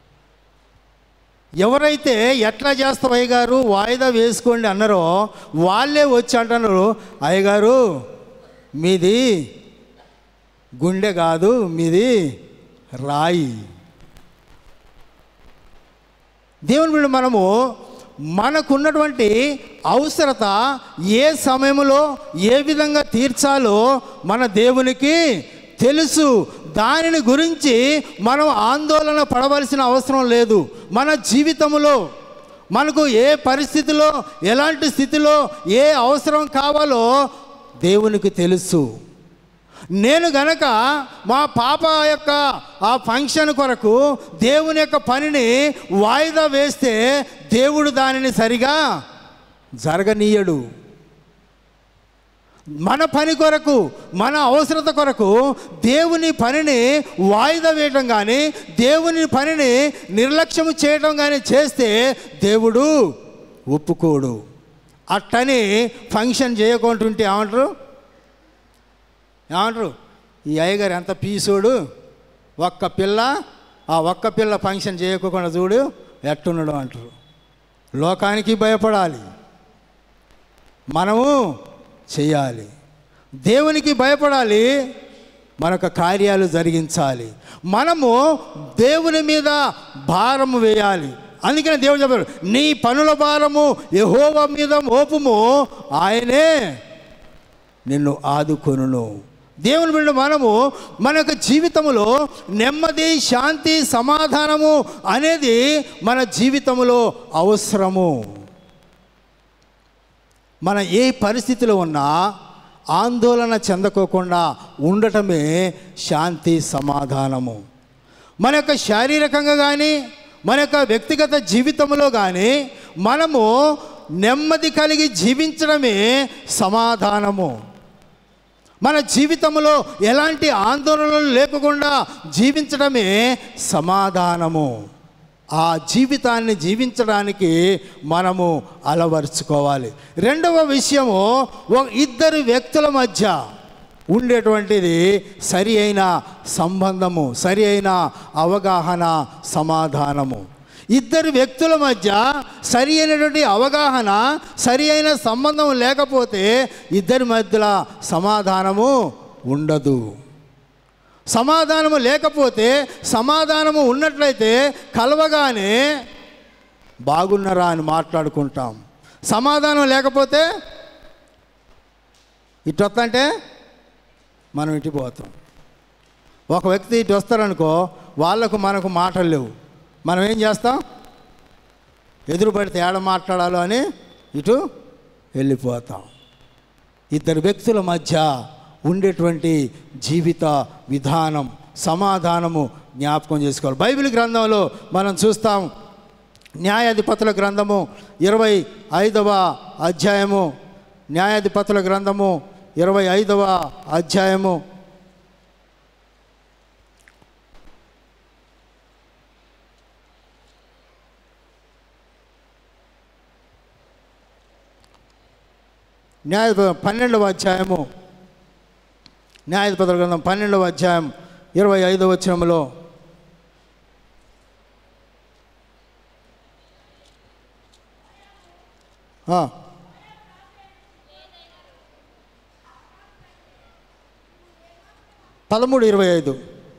ఎవరైతే ఎట్లా చేస్తావు అయ్యగారు వాయిదా వేసుకోండి అన్నారో వాళ్ళే వచ్చి అంటున్నారు అయ్యగారు మీది గుండె కాదు మీది రాయి దేవుని బిడ్డ మనము మనకున్నటువంటి అవసరత ఏ సమయంలో ఏ విధంగా తీర్చాలో మన దేవునికి తెలుసు దానిని గురించి మనం ఆందోళన పడవలసిన అవసరం లేదు మన జీవితంలో మనకు ఏ పరిస్థితిలో ఎలాంటి స్థితిలో ఏ అవసరం కావాలో దేవునికి తెలుసు నేను గనక మా పాప యొక్క ఆ ఫంక్షన్ కొరకు దేవుని యొక్క పనిని వాయిదా వేస్తే దేవుడు దానిని సరిగా జరగనీయడు మన పని కొరకు మన అవసరత కొరకు దేవుని పనిని వాయిదా వేయటం కానీ దేవుని పనిని నిర్లక్ష్యం చేయటం కానీ చేస్తే దేవుడు ఒప్పుకోడు అట్టని ఫంక్షన్ చేయకుంటుంటే ఏమంటారు ఏమంటారు ఈ అయ్యగారు ఎంత పీసోడు ఒక్క పిల్ల ఆ ఒక్క పిల్ల ఫంక్షన్ చేయకుండా చూడు ఎట్టున్నాడు అంటారు లోకానికి భయపడాలి మనము చేయాలి దేవునికి భయపడాలి మనకు కార్యాలు జరిగించాలి మనము దేవుని మీద భారము వేయాలి అందుకనే దేవుడు చెప్పారు నీ పనుల భారము యహోవ మీద మోపుము ఆయనే నిన్ను ఆదుకొనును దేవుని బిడ్డ మనము మన యొక్క జీవితంలో నెమ్మది శాంతి సమాధానము అనేది మన జీవితంలో అవసరము మన ఏ పరిస్థితిలో ఉన్నా ఆందోళన చెందకోకుండా ఉండటమే శాంతి సమాధానము మన యొక్క శారీరకంగా కానీ మన యొక్క వ్యక్తిగత జీవితంలో కానీ మనము నెమ్మది కలిగి జీవించడమే సమాధానము మన జీవితంలో ఎలాంటి ఆందోళనలు లేకుండా జీవించడమే సమాధానము ఆ జీవితాన్ని జీవించడానికి మనము అలవరుచుకోవాలి రెండవ విషయము ఒక ఇద్దరు వ్యక్తుల మధ్య ఉండేటువంటిది సరి అయిన సంబంధము సరి అయిన అవగాహన సమాధానము ఇద్దరు వ్యక్తుల మధ్య సరి అయినటువంటి అవగాహన సరి అయిన సంబంధం లేకపోతే ఇద్దరి మధ్యలో సమాధానము ఉండదు సమాధానము లేకపోతే సమాధానము ఉన్నట్లయితే కలవగానే బాగున్నారా అని మాట్లాడుకుంటాం సమాధానం లేకపోతే ఇటు వస్తంటే మనం ఇటు పోతాం ఒక వ్యక్తి ఇటు వస్తారనుకో వాళ్ళకు మనకు మాటలు లేవు మనం ఏం చేస్తాం ఎదురు పడితే ఏడ మాట్లాడాలో అని ఇటు వెళ్ళిపోతాం ఇద్దరు వ్యక్తుల మధ్య ఉండేటువంటి జీవిత విధానం సమాధానము జ్ఞాపకం చేసుకోవాలి బైబిల్ గ్రంథంలో మనం చూస్తాం న్యాయాధిపతుల గ్రంథము ఇరవై ఐదవ అధ్యాయము న్యాయాధిపతుల గ్రంథము ఇరవై ఐదవ అధ్యాయము న్యాయ పన్నెండవ అధ్యాయము న్యాయాధిపతుల గ్రంథం పన్నెండవ అధ్యాయం ఇరవై ఐదవ వచనంలో ఆ. పదమూడు ఇరవై ఐదు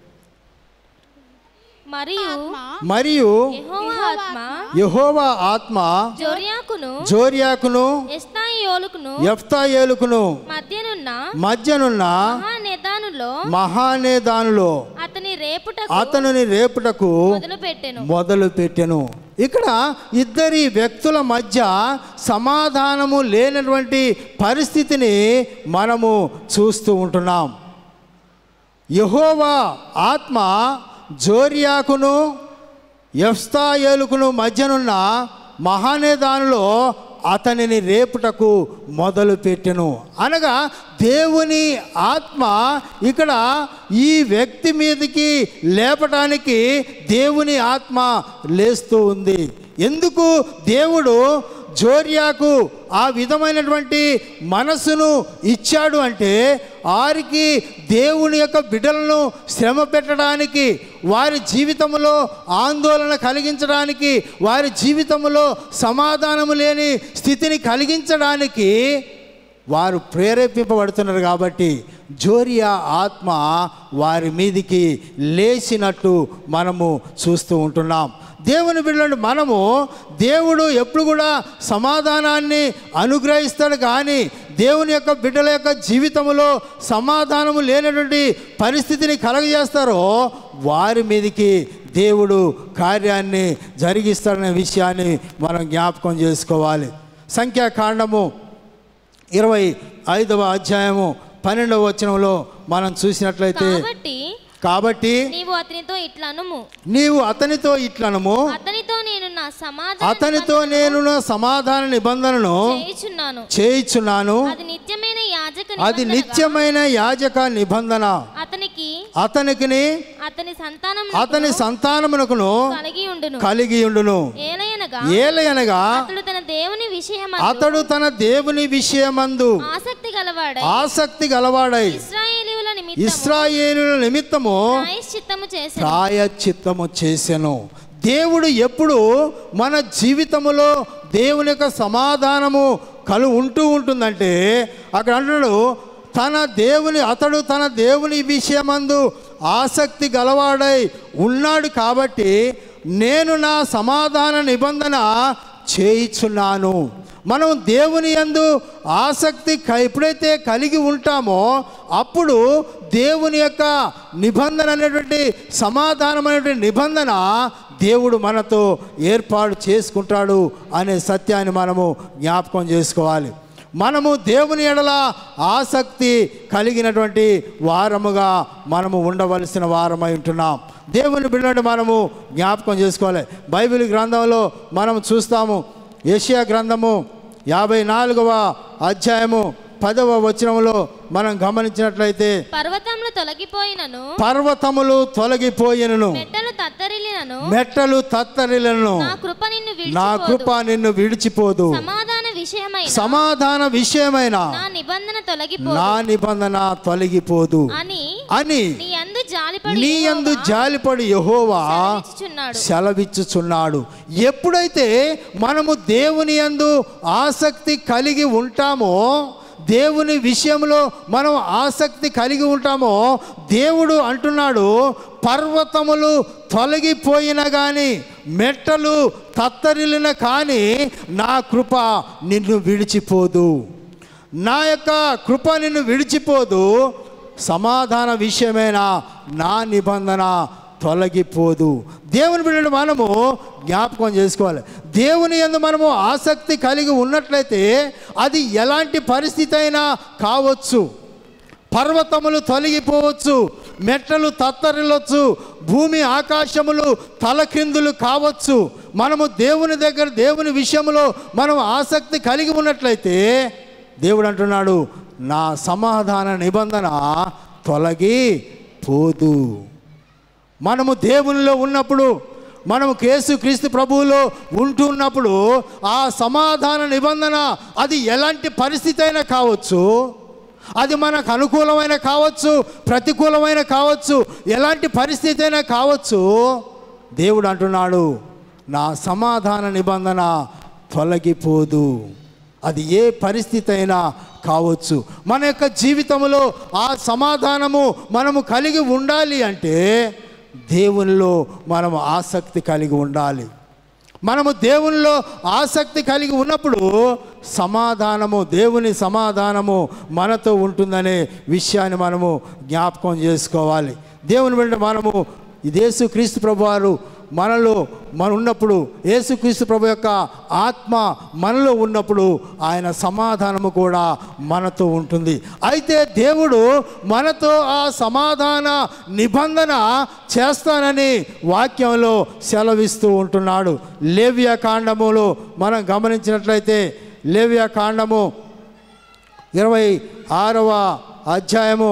మరియు మరియు యెహోవా ఆత్మ యహోవా ఆత్మ జోర్యాకును జోర్యాకును ఎస్తాయియోలుకును ఎఫ్తాయేలుకును మధ్యనున్న మధ్యనున్న మహానేదానులో మహానేదానులో అతని రేపుటకు అతనుని రేపుటకు మొదలు పెట్టెను మొదలు పెట్టెను ఇక్కడ ఇద్దరి వ్యక్తుల మధ్య సమాధానము లేనటువంటి పరిస్థితిని మనము చూస్తూ ఉంటున్నాం యహోవా ఆత్మ జోరియాకును ఎఫ్స్తాయేలుకును మధ్యనున్న మహానేదానులో అతనిని రేపుటకు మొదలు పెట్టెను అనగా దేవుని ఆత్మ ఇక్కడ ఈ వ్యక్తి మీదకి లేపటానికి దేవుని ఆత్మ లేస్తూ ఉంది ఎందుకు దేవుడు జోర్యాకు ఆ విధమైనటువంటి మనసును ఇచ్చాడు అంటే వారికి దేవుని యొక్క బిడ్డలను శ్రమ పెట్టడానికి వారి జీవితంలో ఆందోళన కలిగించడానికి వారి జీవితంలో సమాధానము లేని స్థితిని కలిగించడానికి వారు ప్రేరేపింపబడుతున్నారు కాబట్టి జోరియా ఆత్మ వారి మీదికి లేచినట్టు మనము చూస్తూ ఉంటున్నాం దేవుని బిడ్డలను మనము దేవుడు ఎప్పుడు కూడా సమాధానాన్ని అనుగ్రహిస్తాడు కానీ దేవుని యొక్క బిడ్డల యొక్క జీవితంలో సమాధానము లేనటువంటి పరిస్థితిని కలగజేస్తారో వారి మీదికి దేవుడు కార్యాన్ని జరిగిస్తాడనే విషయాన్ని మనం జ్ఞాపకం చేసుకోవాలి సంఖ్యాకాండము ఇరవై ఐదవ అధ్యాయము పన్నెండవ వచనంలో మనం చూసినట్లయితే కాబట్టి కాబట్టి నీవు అతనితో ఇట్లనుము నీవు అతనితో ఇట్లనము అతనితో నేను నా సమాధాన అతనితో నేను నా సమాధాన నిబంధనను చేయుచున్నాను చేయిచున్నాను అది నిత్యమైన యాజక అది నిబంధనగా నిత్యమైన యాజక నిబంధన అతనికి అతనికిని అతని సంతానం అతని సంతానమునకును కలిగి ఉండును కలిగి ఉండును ఏలయనగా ఏలయనగా అతడు తన దేవుని విషయం అతడు తన దేవుని విషయమందు ఆసక్తి గలవాడై ఆసక్తి గలవాడై ఇస్రాయేలీయుల నిమిత్తము ఇస్రాయేలుల నిమిత్తము ప్రాయశ్చిత్తము చేసి ప్రాయచిత్తము చేసెను దేవుడు ఎప్పుడు మన జీవితములో దేవుని యొక్క సమాధానము కలు ఉంటూ ఉంటుందంటే అక్కడ అంటున్నాడు తన దేవుని అతడు తన దేవుని విషయమందు ఆసక్తి గలవాడై ఉన్నాడు కాబట్టి నేను నా సమాధాన నిబంధన చేయిచున్నాను మనం దేవుని యందు ఆసక్తి క- ఎప్పుడైతే కలిగి ఉంటామో అప్పుడు దేవుని యొక్క నిబంధన అనేటువంటి సమాధానమైనటువంటి నిబంధన దేవుడు మనతో ఏర్పాటు చేసుకుంటాడు అనే సత్యాన్ని మనము జ్ఞాపకం చేసుకోవాలి మనము దేవుని ఎడల ఆసక్తి కలిగినటువంటి వారముగా మనము ఉండవలసిన వారమై ఉంటున్నాం దేవుని బిడ్డని మనము జ్ఞాపకం చేసుకోవాలి బైబిల్ గ్రంథంలో మనం చూస్తాము ఏషియా గ్రంథము యాభై నాలుగవ అధ్యాయము పదవ వచనంలో మనం గమనించినట్లయితే పర్వతములు తొలగిపోయినను పర్వతములు తొలగిపోయినను మెట్టలు తత్తరిల్లినను మెట్టలు తత్తరిలను నా కృప నిన్ను నా విడిచిపోదు కృప నిన్ను విడిచిపోదు సమాధాన విషయమై సమాధాన విషయమైన నా నిబంధన తొలగిపో నా నిబంధన తొలగిపోదు అని అని నీ యందు జాలిపడి నీ యందు జాలిపడి యహోవా సెలవిచ్చుచున్నాడు. సెలవిచ్చుచున్నాడు ఎప్పుడైతే మనము దేవుని యందు ఆసక్తి కలిగి ఉంటామో దేవుని విషయంలో మనం ఆసక్తి కలిగి ఉంటామో దేవుడు అంటున్నాడు పర్వతములు తొలగిపోయిన కానీ మెట్టలు తత్తరిలిన కానీ నా కృప నిన్ను విడిచిపోదు నా యొక్క కృప నిన్ను విడిచిపోదు సమాధాన విషయమైన నా నిబంధన తొలగిపోదు దేవుని బిడ్డను మనము జ్ఞాపకం చేసుకోవాలి దేవుని యందు మనము ఆసక్తి కలిగి ఉన్నట్లయితే అది ఎలాంటి పరిస్థితి అయినా కావచ్చు పర్వతములు తొలగిపోవచ్చు మెట్టలు తత్తరిల్లొచ్చు భూమి ఆకాశములు తలక్రిందులు కావచ్చు మనము దేవుని దగ్గర దేవుని విషయంలో మనం ఆసక్తి కలిగి ఉన్నట్లయితే దేవుడు అంటున్నాడు నా సమాధాన నిబంధన తొలగి పోదు మనము దేవునిలో ఉన్నప్పుడు మనము కేసు క్రీస్తు ప్రభువులో ఉంటున్నప్పుడు ఆ సమాధాన నిబంధన అది ఎలాంటి పరిస్థితి అయినా కావచ్చు అది మనకు అనుకూలమైన కావచ్చు ప్రతికూలమైన కావచ్చు ఎలాంటి పరిస్థితి అయినా కావచ్చు దేవుడు అంటున్నాడు నా సమాధాన నిబంధన తొలగిపోదు అది ఏ పరిస్థితి అయినా కావచ్చు మన యొక్క జీవితంలో ఆ సమాధానము మనము కలిగి ఉండాలి అంటే దేవునిలో మనము ఆసక్తి కలిగి ఉండాలి మనము దేవునిలో ఆసక్తి కలిగి ఉన్నప్పుడు సమాధానము దేవుని సమాధానము మనతో ఉంటుందనే విషయాన్ని మనము జ్ఞాపకం చేసుకోవాలి దేవుని వెంట మనము ఇదేసు క్రీస్తు ప్రభు వారు మనలో మన ఉన్నప్పుడు యేసుక్రీస్తు ప్రభు యొక్క ఆత్మ మనలో ఉన్నప్పుడు ఆయన సమాధానము కూడా మనతో ఉంటుంది అయితే దేవుడు మనతో ఆ సమాధాన నిబంధన చేస్తానని వాక్యంలో సెలవిస్తూ ఉంటున్నాడు లేవ్య కాండములో మనం గమనించినట్లయితే లేవ్య కాండము ఇరవై ఆరవ అధ్యాయము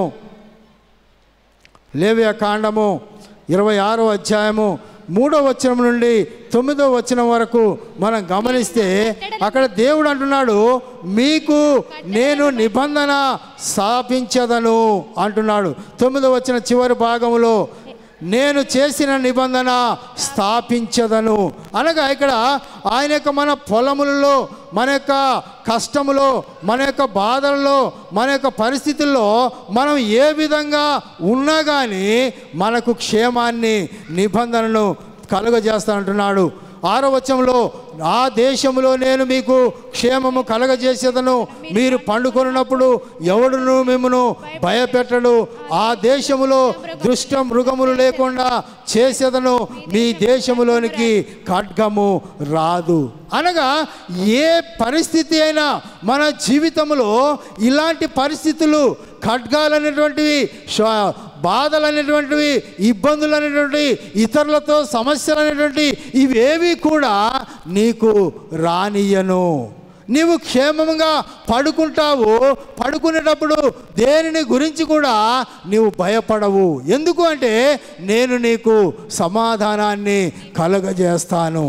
లేవ్య కాండము ఇరవై ఆరో అధ్యాయము మూడో వచనం నుండి తొమ్మిదో వచనం వరకు మనం గమనిస్తే అక్కడ దేవుడు అంటున్నాడు మీకు నేను నిబంధన స్థాపించదను అంటున్నాడు తొమ్మిదో వచ్చిన చివరి భాగంలో నేను చేసిన నిబంధన స్థాపించదను అనగా ఇక్కడ ఆయన యొక్క మన పొలములలో మన యొక్క కష్టములో మన యొక్క బాధల్లో మన యొక్క పరిస్థితుల్లో మనం ఏ విధంగా ఉన్నా కానీ మనకు క్షేమాన్ని నిబంధనను కలుగజేస్తానంటున్నాడు ఆరో వచనంలో ఆ దేశంలో నేను మీకు క్షేమము కలగజేసేదను మీరు పండుకొనున్నప్పుడు ఎవడును మిమ్మను భయపెట్టడు ఆ దేశములో దుష్ట మృగములు లేకుండా చేసేదను మీ దేశములోనికి ఖడ్గము రాదు అనగా ఏ పరిస్థితి అయినా మన జీవితంలో ఇలాంటి పరిస్థితులు ఖడ్గాలు అనేటువంటివి శ్వ- బాధలు అనేటువంటివి ఇబ్బందులు అనేటువంటివి ఇతరులతో సమస్యలు అనేటువంటి ఇవేవి కూడా నీకు రానియను నీవు క్షేమంగా పడుకుంటావు పడుకునేటప్పుడు దేనిని గురించి కూడా నీవు భయపడవు ఎందుకు అంటే నేను నీకు సమాధానాన్ని కలుగజేస్తాను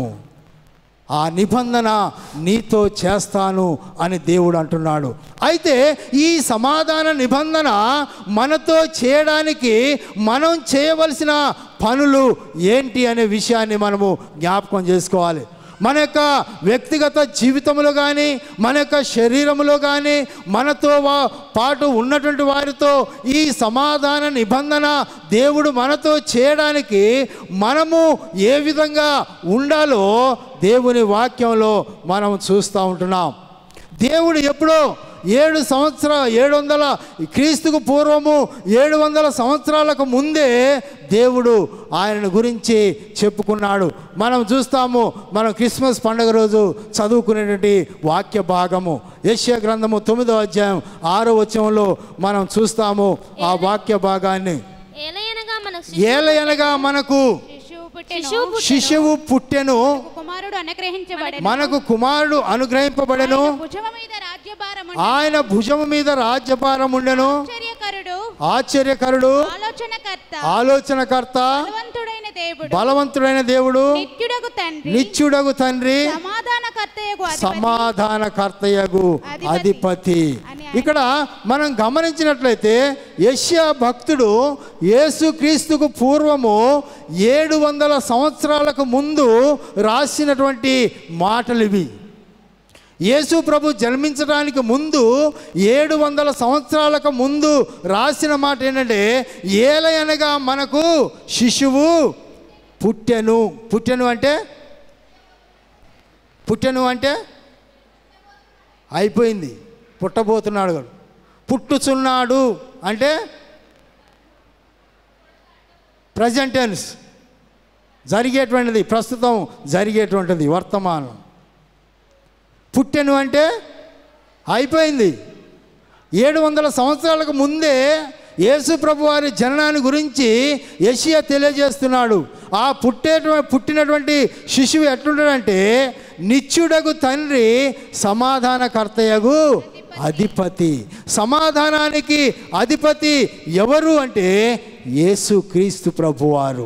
ఆ నిబంధన నీతో చేస్తాను అని దేవుడు అంటున్నాడు అయితే ఈ సమాధాన నిబంధన మనతో చేయడానికి మనం చేయవలసిన పనులు ఏంటి అనే విషయాన్ని మనము జ్ఞాపకం చేసుకోవాలి మన యొక్క వ్యక్తిగత జీవితంలో కానీ మన యొక్క శరీరంలో కానీ మనతో వా- పాటు ఉన్నటువంటి వారితో ఈ సమాధాన నిబంధన దేవుడు మనతో చేయడానికి మనము ఏ విధంగా ఉండాలో దేవుని వాక్యంలో మనం చూస్తూ ఉంటున్నాం దేవుడు ఎప్పుడో ఏడు సంవత్సర ఏడు వందల క్రీస్తుకు పూర్వము ఏడు వందల సంవత్సరాలకు ముందే దేవుడు ఆయన గురించి చెప్పుకున్నాడు మనం చూస్తాము మనం క్రిస్మస్ పండుగ రోజు చదువుకునేటువంటి వాక్య భాగము యశ్య గ్రంథము తొమ్మిదో అధ్యాయం ఆరో వచనంలో మనం చూస్తాము ఆ వాక్య భాగాన్ని ఏలయనగా మనకు ఏలయనగా మనకు శిశువు పుట్టెను. శిశువు పుట్టెను కుమారుడు అనుగ్రహించబడెను మనకు కుమారుడు అనుగ్రహింపబడెను భుజము మీద రాజ్యభారము ఆయన భుజము మీద రాజ్యభారం ఉండెను ఆశ్చర్యకరుడు ఆశ్చర్యకరుడు ఆలోచనకర్త ఆలోచనకర్త బలవంతుడైన దేవుడు బలవంతుడైన దేవుడు నిత్యుడకు తండ్రి నిత్యుడగు తండ్రి సమాధానకర్తయగు అధిపతి సమాధానకర్తయగు అధిపతి ఇక్కడ మనం గమనించినట్లయితే యష్యా భక్తుడు యేసుక్రీస్తుకు పూర్వము ఏడు వందల సంవత్సరాలకు ముందు రాసినటువంటి మాటలు ఇవి యేసు ప్రభు జన్మించడానికి ముందు ఏడు వందల సంవత్సరాలకు ముందు రాసిన మాట ఏంటంటే ఏలయనగా మనకు శిశువు పుట్టెను పుట్టెను అంటే పుట్టెను అంటే అయిపోయింది పుట్టబోతున్నాడు వాడు. పుట్టుచున్నాడు అంటే ప్రజెంట్ టెన్స్ జరిగేటువంటిది ప్రస్తుతం జరిగేటువంటిది వర్తమానం పుట్టెను అంటే అయిపోయింది ఏడు వందల సంవత్సరాలకు ముందే యేసు ప్రభు వారి జననాన్ని గురించి యషియా తెలియజేస్తున్నాడు ఆ పుట్టేట పుట్టినటువంటి శిశువు ఎట్లుంటాడంటే నిత్యుడగు తండ్రి సమాధానకర్తయగు అధిపతి సమాధానానికి అధిపతి ఎవరు అంటే యేసు క్రీస్తు ప్రభువారు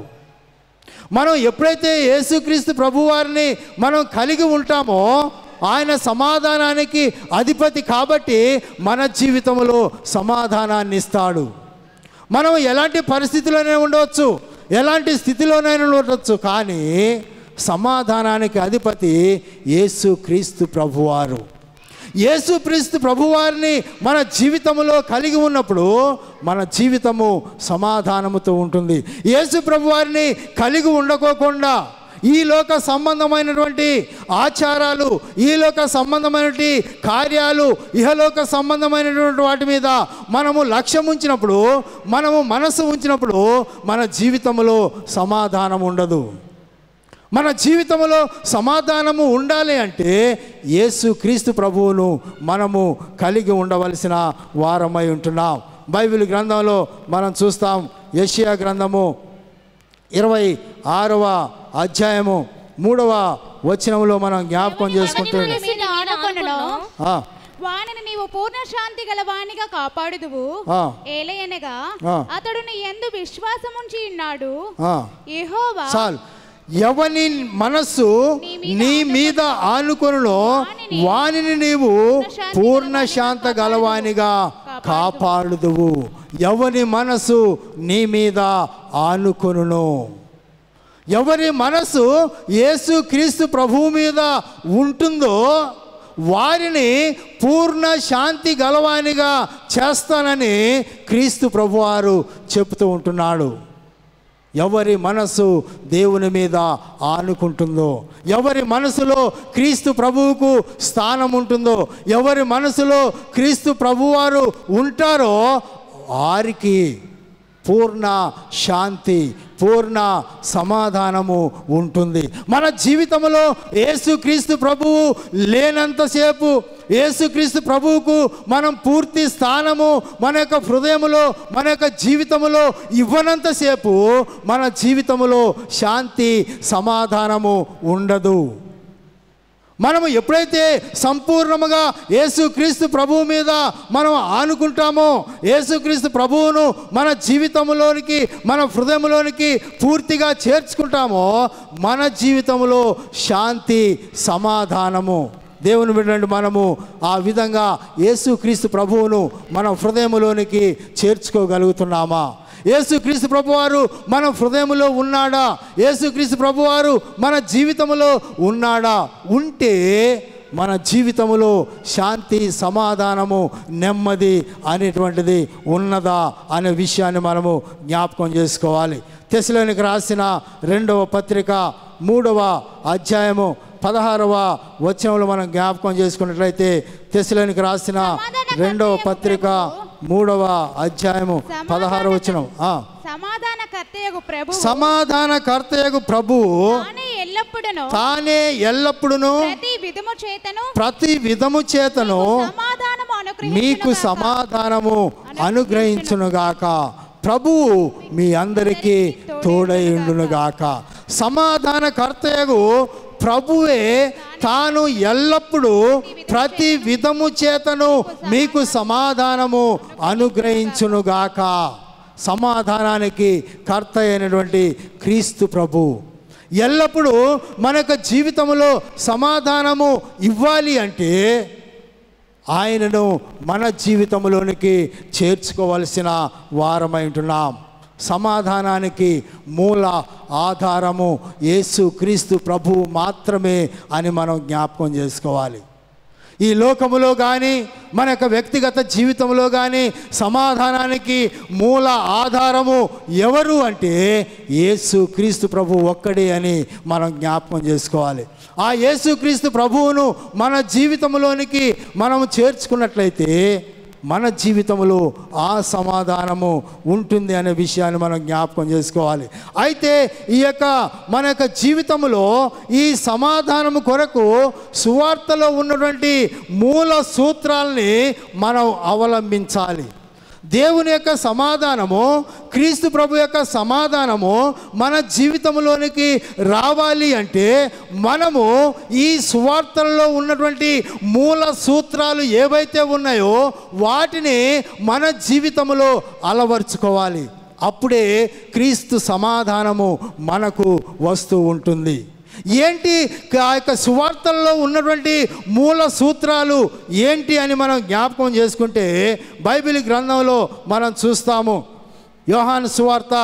మనం ఎప్పుడైతే యేసుక్రీస్తు ప్రభువారిని మనం కలిగి ఉంటామో ఆయన సమాధానానికి అధిపతి కాబట్టి మన జీవితంలో సమాధానాన్ని ఇస్తాడు మనం ఎలాంటి పరిస్థితిలోనే ఉండవచ్చు ఎలాంటి స్థితిలోనైనా ఉండవచ్చు కానీ సమాధానానికి అధిపతి యేసు క్రీస్తు ప్రభువారు యేసు క్రీస్తు ప్రభువారిని మన జీవితంలో కలిగి ఉన్నప్పుడు మన జీవితము సమాధానముతో ఉంటుంది యేసు ప్రభువారిని కలిగి ఉండకోకుండా ఈ లోక సంబంధమైనటువంటి ఆచారాలు ఈ లోక సంబంధమైనటువంటి కార్యాలు ఇహలోక సంబంధమైనటువంటి వాటి మీద మనము లక్ష్యం ఉంచినప్పుడు మనము మనసు ఉంచినప్పుడు మన జీవితంలో సమాధానం ఉండదు మన జీవితంలో సమాధానము ఉండాలి అంటే యేసు క్రీస్తు ప్రభువును మనము కలిగి ఉండవలసిన వారమై ఉంటున్నాం బైబిల్ గ్రంథంలో మనం చూస్తాం యెషయా గ్రంథము ఇరవై ఆరవ అధ్యాయము మూడవ వచనంలో మనం జ్ఞాపకం చేసుకుంటున్నాం మీద ఆనుకొనును ఆ, వానిని నీవు పూర్ణ శాంతి గల వానిగా కాపాడుదువు ఆ. ఏలయనగా ఆ. అతడు నీ ఎందు విశ్వాసముంచి ఉన్నాడు ఆ. యెహోవా చాలు ఎవని మనస్సు నీ మీద ఆనుకొనులో వానిని నీవు పూర్ణ శాంత గలవానిగా కాపాడుదువు ఎవరి మనసు నీ మీద ఆనుకొనును ఎవరి మనసు యేసు క్రీస్తు ప్రభువు మీద ఉంటుందో వారిని పూర్ణ శాంతి గలవానిగా చేస్తానని క్రీస్తు ప్రభువారు చెబుతూ ఉంటున్నాడు ఎవరి మనసు దేవుని మీద ఆనుకుంటుందో ఎవరి మనసులో క్రీస్తు ప్రభువుకు స్థానం ఉంటుందో ఎవరి మనసులో క్రీస్తు ప్రభువారు ఉంటారో వారికి పూర్ణ శాంతి పూర్ణ సమాధానము ఉంటుంది మన జీవితంలో యేసుక్రీస్తు ప్రభువు లేనంతసేపు యేసుక్రీస్తు ప్రభువుకు మనం పూర్తి స్థానము మన యొక్క హృదయములో మన యొక్క జీవితములో ఇవ్వనంతసేపు మన జీవితములో శాంతి సమాధానము ఉండదు మనము ఎప్పుడైతే సంపూర్ణముగా యేసుక్రీస్తు ప్రభువు మీద మనం ఆనుకుంటామో యేసుక్రీస్తు ప్రభువును మన జీవితంలోనికి మన హృదయంలోనికి పూర్తిగా చేర్చుకుంటామో మన జీవితంలో శాంతి సమాధానము దేవుని బిడ్డండి మనము ఆ విధంగా యేసుక్రీస్తు ప్రభువును మన హృదయంలోనికి చేర్చుకోగలుగుతున్నామా యేసుక్రీస్తు ప్రభువారు మన హృదయంలో ఉన్నాడా యేసుక్రీస్తు ప్రభువారు మన జీవితంలో ఉన్నాడా ఉంటే మన జీవితంలో శాంతి సమాధానము నెమ్మది అనేటువంటిది ఉన్నదా అనే విషయాన్ని మనము జ్ఞాపకం చేసుకోవాలి తెశలోనికి రాసిన రెండవ పత్రిక మూడవ అధ్యాయము పదహారవ వచనంలో మనం జ్ఞాపకం చేసుకున్నట్లయితే తెశలోనికి రాసిన రెండవ పత్రిక మూడవ అధ్యాయము పదహారు వచనం ఆ. సమాధాన కర్తయగు ప్రభు సమాధాన కర్తయగు ప్రభువు తానే ఎల్లప్పుడును తానే ఎల్లప్పుడును ప్రతి విధము చేతను ప్రతి విధము చేతను సమాధానము మీకు అనుగ్రహించును సమాధానము అనుగ్రహించునుగాక ప్రభువు మీ అందరికీ తోడైండునుగాక సమాధాన కర్తయగు ప్రభువే తాను ఎల్లప్పుడూ ప్రతి విధము చేతను మీకు సమాధానము అనుగ్రహించునుగాక సమాధానానికి కర్త అయినటువంటి క్రీస్తు ప్రభు ఎల్లప్పుడూ మన యొక్క జీవితంలో సమాధానము ఇవ్వాలి అంటే ఆయనను మన జీవితంలోనికి చేర్చుకోవలసిన వారమై ఉంటున్నాం సమాధానానికి మూల ఆధారము యేసు క్రీస్తు ప్రభువు మాత్రమే అని మనం జ్ఞాపకం చేసుకోవాలి ఈ లోకములో కానీ మన యొక్క వ్యక్తిగత జీవితంలో కానీ సమాధానానికి మూల ఆధారము ఎవరు అంటే యేసు క్రీస్తు ప్రభు ఒక్కడే అని మనం జ్ఞాపకం చేసుకోవాలి ఆ యేసుక్రీస్తు ప్రభువును మన జీవితంలోనికి మనం చేర్చుకున్నట్లయితే మన జీవితంలో ఆ సమాధానము ఉంటుంది అనే విషయాన్ని మనం జ్ఞాపకం చేసుకోవాలి అయితే ఈ యొక్క మన యొక్క జీవితంలో ఈ సమాధానము కొరకు సువార్తలో ఉన్నటువంటి మూల సూత్రాల్ని మనం అవలంబించాలి దేవుని యొక్క సమాధానము క్రీస్తు ప్రభు యొక్క సమాధానము మన జీవితంలోనికి రావాలి అంటే మనము ఈ సువార్తలలో ఉన్నటువంటి మూల సూత్రాలు ఏవైతే ఉన్నాయో వాటిని మన జీవితంలో అలవర్చుకోవాలి అప్పుడే క్రీస్తు సమాధానము మనకు వస్తూ ఉంటుంది ఏంటి ఆ యొక్క సువార్తల్లో ఉన్నటువంటి మూల సూత్రాలు ఏంటి అని మనం జ్ఞాపకం చేసుకుంటే బైబిల్ గ్రంథంలో మనం చూస్తాము యోహాను సువార్త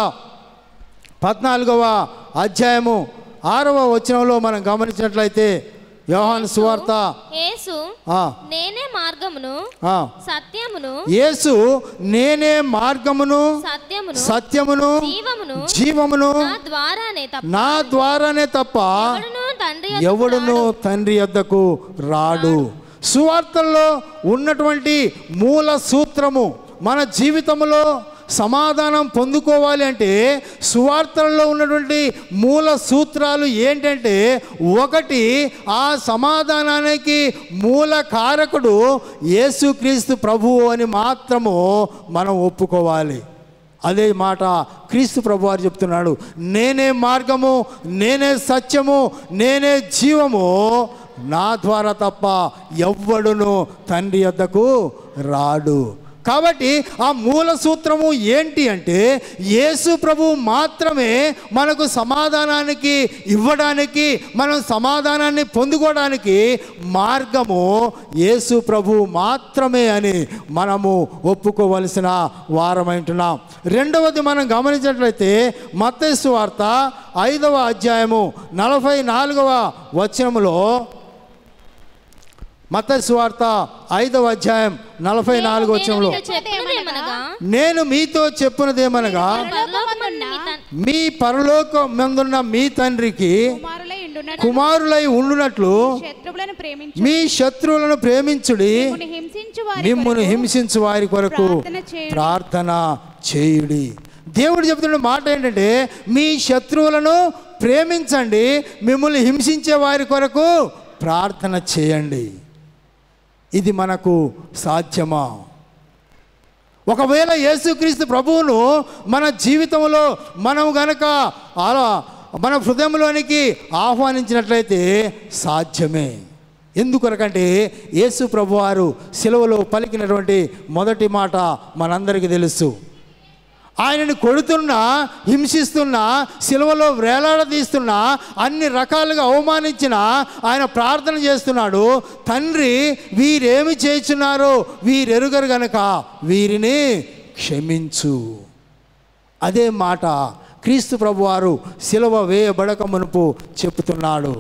పద్నాలుగవ అధ్యాయము ఆరవ వచనంలో మనం గమనించినట్లయితే యోహాను సువార్త యేసు ఆ, నేనే మార్గమును ఆ. సత్యమును యేసు నేనే మార్గమును సత్యమును సత్యమును జీవమును జీవమును నా ద్వారానే తప్ప నా ద్వారానే తప్ప ఎవడును తండ్రి యొద్దకు ఎవడును తండ్రి యొద్దకు రాడు సువార్తల్లో ఉన్నటువంటి మూల సూత్రము మన జీవితంలో సమాధానం పొందుకోవాలి అంటే సువార్తలలో ఉన్నటువంటి మూల సూత్రాలు ఏంటంటే ఒకటి ఆ సమాధానానికి మూల కారకుడు యేసుక్రీస్తు ప్రభువు అని మాత్రము మనం ఒప్పుకోవాలి అదే మాట క్రీస్తు ప్రభు వారు చెప్తున్నాడు నేనే మార్గము నేనే సత్యము నేనే జీవము నా ద్వారా తప్ప ఎవ్వడును తండ్రి వద్దకు రాడు కాబట్టి ఆ మూల సూత్రము ఏంటి అంటే యేసు ప్రభు మాత్రమే మనకు సమాధానానికి ఇవ్వడానికి మనం సమాధానాన్ని పొందుకోవడానికి మార్గము యేసు ప్రభు మాత్రమే అని మనము ఒప్పుకోవలసిన వారమైంటున్నాం రెండవది మనం గమనించినట్లయితే మత్తైసు వార్త ఐదవ అధ్యాయము నలభై నాలుగవ వచనములో మత్తయి వార్త ఐదవ అధ్యాయం నలభై నాలుగు వచనంలో నేను చెప్పున్నదేమనగా నేను మీతో చెప్పున్నదేమనగా పరలోకమందున్న మీ తన్- మీ పరలోకమందున్న మీ తండ్రికి కుమారులై ఉండునట్లు కుమారులై ఉండునట్లు శత్రువులను ప్రేమించు మీ శత్రువులను ప్రేమించుడి మిమ్మును హింసించు వారి మిమ్మును కొరకు హింసించు వారి కొరకు ప్రార్థన చేయుడి. ప్రార్థన చేయుడి దేవుడు చెబుతున్న మాట ఏంటంటే మీ శత్రువులను ప్రేమించండి మిమ్మల్ని హింసించే వారి కొరకు ప్రార్థన చేయండి ఇది మనకు సాధ్యమా ఒకవేళ యేసుక్రీస్తు ప్రభువును మన జీవితంలో మనం గనక అలా మన హృదయంలోనికి ఆహ్వానించినట్లయితే సాధ్యమే ఎందుకొరకంటే యేసు ప్రభువారు సిలువలో పలికినటువంటి మొదటి మాట మనందరికీ తెలుసు ఆయనని కొడుతున్నా హింసిస్తున్నా సిలువలో వేలాడదీస్తున్నా అన్ని రకాలుగా అవమానించిన ఆయన ప్రార్థన చేస్తున్నాడు తండ్రి వీరేమి చేయుచున్నారో వీరెరుగరు గనక వీరిని క్షమించు అదే మాట క్రీస్తు ప్రభువారు సిలువ వేయబడక మునుపు చెప్తున్నాడు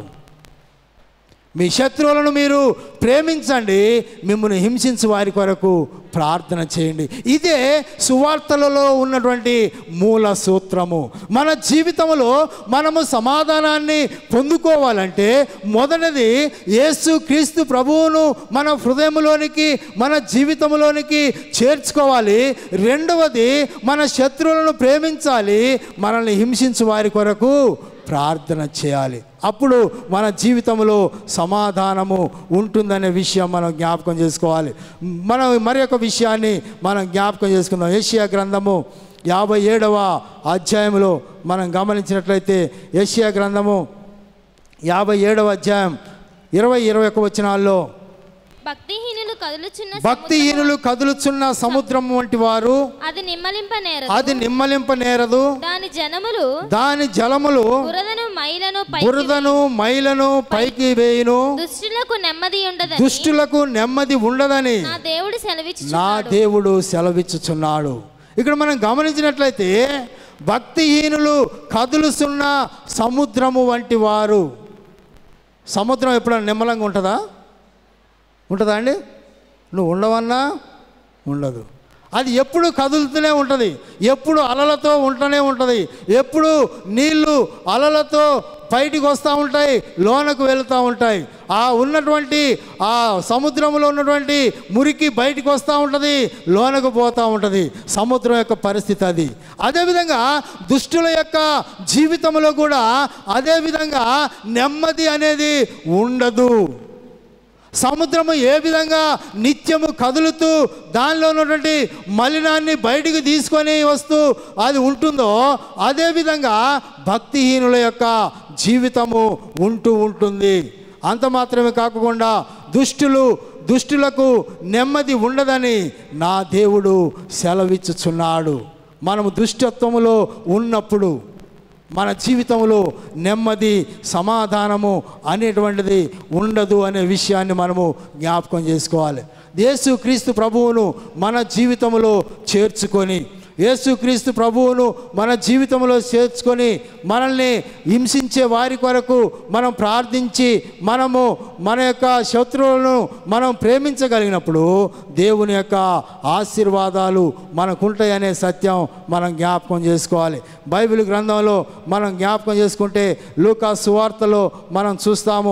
మీ శత్రువులను మీరు ప్రేమించండి మిమ్మల్ని హింసించు వారి కొరకు ప్రార్థన చేయండి ఇదే సువార్తలలో ఉన్నటువంటి మూల సూత్రము మన జీవితంలో మనము సమాధానాన్ని పొందుకోవాలంటే మొదటిది యేసు క్రీస్తు ప్రభువును మన హృదయంలోనికి మన జీవితంలోనికి చేర్చుకోవాలి రెండవది మన శత్రువులను ప్రేమించాలి మనల్ని హింసించు వారి కొరకు ప్రార్థన చేయాలి అప్పుడు మన జీవితంలో సమాధానము ఉంటుందనే విషయం మనం జ్ఞాపకం చేసుకోవాలి మనం మరి ఒక విషయాన్ని మనం జ్ఞాపకం చేసుకుందాం ఏషియా గ్రంథము యాభై ఏడవ అధ్యాయంలో మనం గమనించినట్లయితే ఏషియా గ్రంథము యాభై ఏడవ అధ్యాయం ఇరవై ఇరవై ఒక వచనాల్లో భక్తిహీనులు కదులుచున్న భక్తిహీనులు కదులుచున్న సముద్రం వంటి వారు అది నిమ్మలింపనేరదు అది నిమ్మలింప నేరదు దాని జనములు దాని జలములు బురదను మైలను పైకి బురదను మైలను పైకి వేయును దుష్టులకు నెమ్మది ఉండదని దుష్టులకు నెమ్మది ఉండదని నా దేవుడు సెలవిచ్చు నా దేవుడు సెలవిచ్చుచున్నాడు ఇక్కడ మనం గమనించినట్లయితే భక్తిహీనులు కదులుతున్న సముద్రము వంటి వారు సముద్రం ఎప్పుడైనా నిమ్మలంగా ఉంటుందా ఉంటుందా అండి నువ్వు ఉండవన్నా ఉండదు అది ఎప్పుడు కదులుతూనే ఉంటుంది ఎప్పుడు అలలతో ఉంటూనే ఉంటుంది ఎప్పుడు నీళ్లు అలలతో బయటికి వస్తూ ఉంటాయి లోనకు వెళుతూ ఉంటాయి ఆ ఉన్నటువంటి ఆ సముద్రంలో ఉన్నటువంటి మురికి బయటికి వస్తూ ఉంటుంది లోనకు పోతూ ఉంటుంది సముద్రం యొక్క పరిస్థితి అది అదేవిధంగా దుష్టుల యొక్క జీవితంలో కూడా అదేవిధంగా నెమ్మది అనేది ఉండదు సముద్రము ఏ విధంగా నిత్యము కదులుతూ దానిలో ఉన్నటువంటి మలినాన్ని బయటికి తీసుకొని వస్తూ అది ఉంటుందో అదేవిధంగా భక్తిహీనుల యొక్క జీవితము ఉంటూ ఉంటుంది అంత మాత్రమే కాకుండా దుష్టులు దుష్టులకు నెమ్మది ఉండదని నా దేవుడు సెలవిచ్చుచున్నాడు మనము దుష్టత్వములో ఉన్నప్పుడు మన జీవితంలో నెమ్మది సమాధానము అనేటువంటిది ఉండదు అనే విషయాన్ని మనము జ్ఞాపకం చేసుకోవాలి యేసుక్రీస్తు ప్రభువును మన జీవితంలో చేర్చుకొని యేసుక్రీస్తు ప్రభువును మన జీవితంలో చేర్చుకొని మనల్ని హింసించే వారి కొరకు మనం ప్రార్థించి మనము మన యొక్క శత్రువులను మనం ప్రేమించగలిగినప్పుడు దేవుని యొక్క ఆశీర్వాదాలు మనకుంటాయనే సత్యం మనం జ్ఞాపకం చేసుకోవాలి బైబిల్ గ్రంథంలో మనం జ్ఞాపకం చేసుకుంటే లూకా సువార్తలో మనం చూస్తాము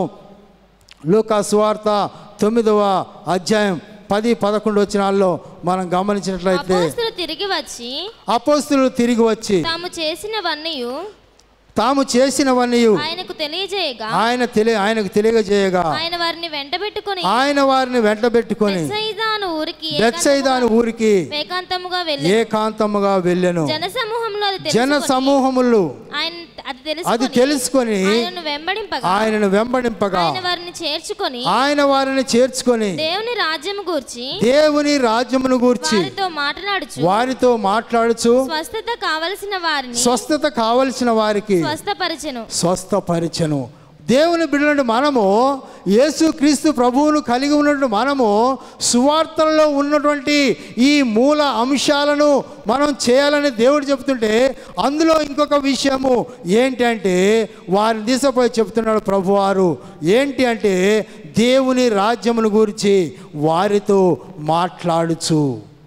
లూకా సువార్త తొమ్మిదవ అధ్యాయం పది పదకొండు వచ్చినాల్లో మనం గమనించినట్లయితే అపోస్తులు తిరిగి వచ్చి అపోస్తులు తిరిగి వచ్చి తాము చేసినవన్నీ తాము చేసినవన్నీ ఆయనకు తెలియజేయగా ఆయన తెలియ ఆయనకు తెలియజేయగా ఆయన వారిని వెంటబెట్టుకొని ఆయన వారిని వెంటబెట్టుకొని బెత్సయిదాను ఊరికి బెత్సైదాను ఊరికి ఏకాంతముగా వెళ్ళి ఏకాంతముగా వెళ్ళెను జన సమూహంలో అది జన తెలుసుకొని సమూహములు ఆయన అది అది తెలుసుకొని తెలుసుకొని ఆయనను వెంబడింపగా ఆయనను వెంబడింపగా ఆయన వారిని చేర్చుకొని ఆయన వారిని చేర్చుకొని దేవుని రాజ్యము గూర్చి దేవుని రాజ్యమును గూర్చి వారితో మాట్లాడుచు వారితో మాట్లాడుచు స్వస్థత కావలసిన వారిని స్వస్థత కావలసిన వారికి స్వస్థపరచెను స్వస్థపరిచను దేవుని బిడ్డలంటే మనము యేసుక్రీస్తు ప్రభువును కలిగి ఉన్నటువంటి మనము సువార్తల్లో ఉన్నటువంటి ఈ మూల అంశాలను మనం చేయాలని దేవుడు చెప్తుంటే అందులో ఇంకొక విషయము ఏంటంటే వారిని దిశపోయి చెప్తున్నాడు ప్రభువారు ఏంటి అంటే దేవుని రాజ్యమును గురించి వారితో మాట్లాడుచు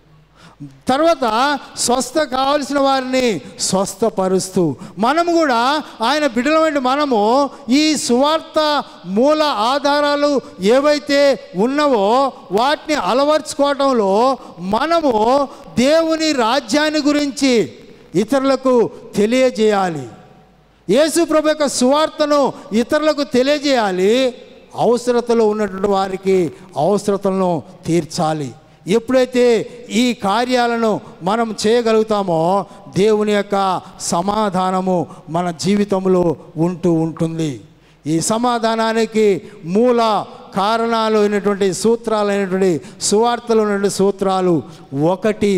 తర్వాత స్వస్థ కావలసిన వారిని స్వస్థపరుస్తూ మనము కూడా ఆయన బిడ్డలమైన మనము ఈ సువార్త మూల ఆధారాలు ఏవైతే ఉన్నావో వాటిని అలవర్చుకోవటంలో మనము దేవుని రాజ్యాన్ని గురించి ఇతరులకు తెలియజేయాలి యేసు ప్రభు యొక్క సువార్తను ఇతరులకు తెలియజేయాలి అవసరతలో ఉన్నటువంటి వారికి అవసరతలను తీర్చాలి ఎప్పుడైతే ఈ కార్యాలను మనం చేయగలుగుతామో దేవుని యొక్క సమాధానము మన జీవితంలో ఉంటూ ఉంటుంది ఈ సమాధానానికి మూల కారణాలు అయినటువంటి సూత్రాలు అయినటువంటి సువార్తలు ఉన్నటువంటి సూత్రాలు ఒకటి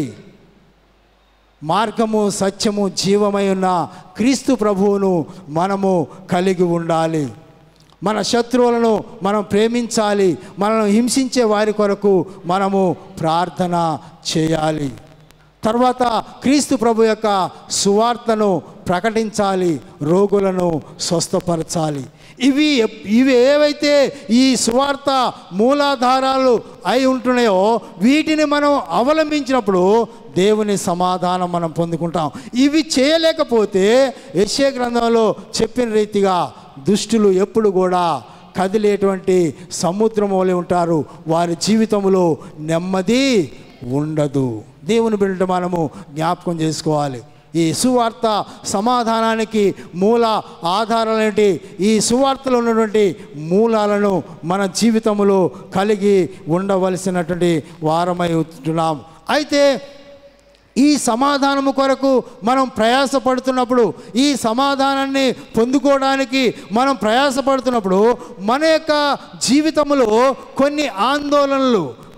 మార్గము సత్యము జీవమై ఉన్న క్రీస్తు ప్రభువును మనము కలిగి ఉండాలి మన శత్రువులను మనం ప్రేమించాలి మనల్ని హింసించే వారి కొరకు మనము ప్రార్థన చేయాలి తర్వాత క్రీస్తు ప్రభు యొక్క సువార్తను ప్రకటించాలి రోగులను స్వస్థపరచాలి ఇవి ఎప్- ఇవి ఏవైతే ఈ సువార్త మూలాధారాలు అయి ఉంటున్నాయో వీటిని మనం అవలంబించినప్పుడు దేవుని సమాధానం మనం పొందుకుంటాం ఇవి చేయలేకపోతే యశ్య గ్రంథంలో చెప్పిన రీతిగా దుష్టులు ఎప్పుడు కూడా కదిలేటువంటి సముద్రం వలె ఉంటారు వారి జీవితంలో నెమ్మది ఉండదు దేవుని బిడ్డ మనము జ్ఞాపకం చేసుకోవాలి ఈ సువార్త సమాధానానికి మూల ఆధారాలేంటి ఈ సువార్తలో ఉన్నటువంటి మూలాలను మన జీవితంలో కలిగి ఉండవలసినటువంటి వారమై ఉంటున్నాం అయితే ఈ సమాధానము కొరకు మనం ప్రయాసపడుతున్నప్పుడు ఈ సమాధానాన్ని పొందుకోవడానికి మనం ప్రయాసపడుతున్నప్పుడు మన యొక్క జీవితంలో కొన్ని ఆందోళనలు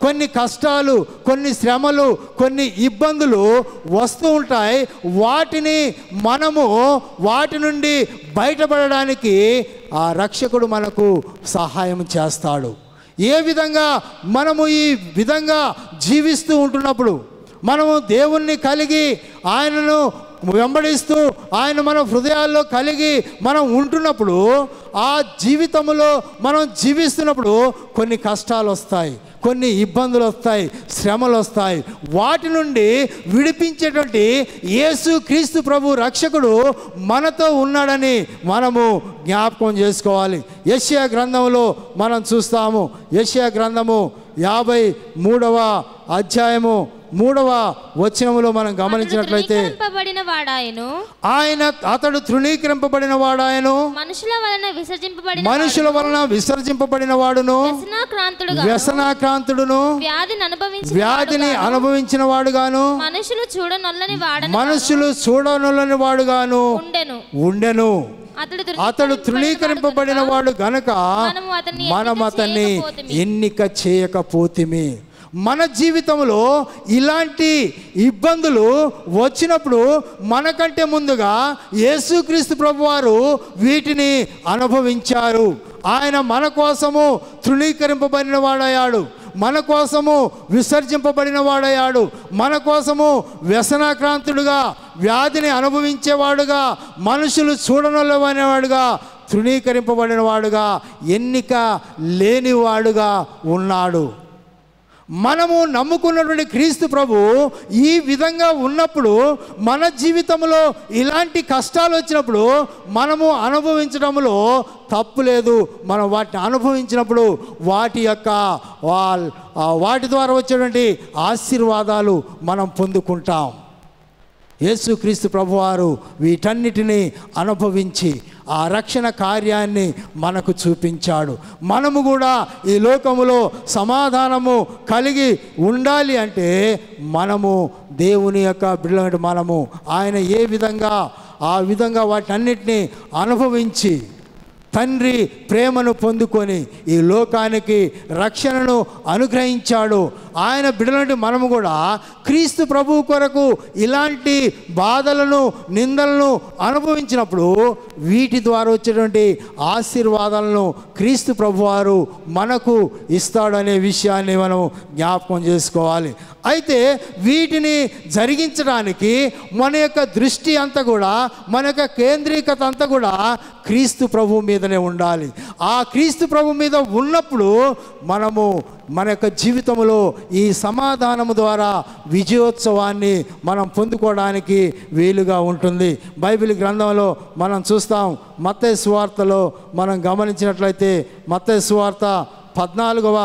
కొన్ని కష్టాలు కొన్ని శ్రమలు కొన్ని ఇబ్బందులు వస్తూ ఉంటాయి వాటిని మనము వాటి నుండి బయటపడడానికి ఆ రక్షకుడు మనకు సహాయం చేస్తాడు ఏ విధంగా మనము ఈ విధంగా జీవిస్తూ ఉంటున్నప్పుడు మనము దేవుణ్ణి కలిగి ఆయనను వెంబడిస్తూ ఆయన మన హృదయాల్లో కలిగి మనం ఉంటున్నప్పుడు ఆ జీవితంలో మనం జీవిస్తున్నప్పుడు కొన్ని కష్టాలు వస్తాయి కొన్ని ఇబ్బందులు వస్తాయి శ్రమలు వస్తాయి వాటి నుండి విడిపించేటువంటి యేసు క్రీస్తు ప్రభు రక్షకుడు మనతో ఉన్నాడని మనము జ్ఞాపకం చేసుకోవాలి యష్యా గ్రంథంలో మనం చూస్తాము యష్యా గ్రంథము యాభై మూడవ అధ్యాయము మూడవ వచనములో మనం గమనించినట్లయితే తృణీకరింపబడిన వాడాయను ఆయన అతడు తృణీకరింపబడిన వాడాయను మనుషుల వలన విసర్జింపబడిన మనుషుల వలన విసర్జింపబడిన వాడును వ్యసనాక్రాంతుడుగా వ్యసనాక్రాంతుడును వ్యాధిని అనుభవించిన వ్యాధిని వాడుగాను, అనుభవించిన వాడుగాను మనుషులు చూడనొల్లని వాడను మనుషులు చూడనులని వాడుగాను ఉండెను ఉండెను అతడు అతడు తృణీకరింపబడిన వాడు గనక మనము అతన్ని మనం ఎన్నిక అతన్ని చేయకపోతిమి. ఎన్నిక చేయకపోతిమి మన జీవితంలో ఇలాంటి ఇబ్బందులు వచ్చినప్పుడు మనకంటే ముందుగా యేసుక్రీస్తు ప్రభువారు వీటిని అనుభవించారు ఆయన మన కోసము తృణీకరింపబడిన వాడయ్యాడు మన కోసము విసర్జింపబడిన వాడయ్యాడు మన కోసము వ్యసనాక్రాంతుడుగా వ్యాధిని అనుభవించేవాడుగా మనుషులు చూడనలేనివాడుగా తృణీకరింపబడిన వాడుగా ఎన్నిక లేనివాడుగా ఉన్నాడు మనము నమ్ముకున్నటువంటి క్రీస్తు ప్రభు ఈ విధంగా ఉన్నప్పుడు మన జీవితంలో ఇలాంటి కష్టాలు వచ్చినప్పుడు మనము అనుభవించడంలో తప్పు లేదు మనం వాటిని అనుభవించినప్పుడు వాటి యొక్క వా- ఆ వాటి ద్వారా వచ్చేటువంటి ఆశీర్వాదాలు మనం పొందుకుంటాం యేసుక్రీస్తు ప్రభువారు వీటన్నిటినీ అనుభవించి ఆ రక్షణ కార్యాన్ని మనకు చూపించాడు మనము కూడా ఈ లోకములో సమాధానము కలిగి ఉండాలి అంటే మనము దేవుని యొక్క బిడ్డల మనము ఆయన ఏ విధంగా ఆ విధంగా వాటన్నిటినీ అనుభవించి తండ్రి ప్రేమను పొందుకొని ఈ లోకానికి రక్షణను అనుగ్రహించాడు ఆయన బిడలంటి మనము కూడా క్రీస్తు ప్రభువు కొరకు ఇలాంటి బాధలను నిందలను అనుభవించినప్పుడు వీటి ద్వారా వచ్చేటువంటి ఆశీర్వాదాలను క్రీస్తు ప్రభువారు మనకు ఇస్తాడనే విషయాన్ని మనం జ్ఞాపకం చేసుకోవాలి అయితే వీటిని జరిగించడానికి మన యొక్క దృష్టి అంతా కూడా మన యొక్క కేంద్రీకత అంతా కూడా క్రీస్తు ప్రభు మీదనే ఉండాలి ఆ క్రీస్తు ప్రభు మీద ఉన్నప్పుడు మనము మన యొక్క జీవితంలో ఈ సమాధానము ద్వారా విజయోత్సవాన్ని మనం పొందుకోవడానికి వీలుగా ఉంటుంది బైబిల్ గ్రంథంలో మనం చూస్తాం మత్తయి సువార్తలో మనం గమనించినట్లయితే మత్తయి సువార్త పద్నాలుగవ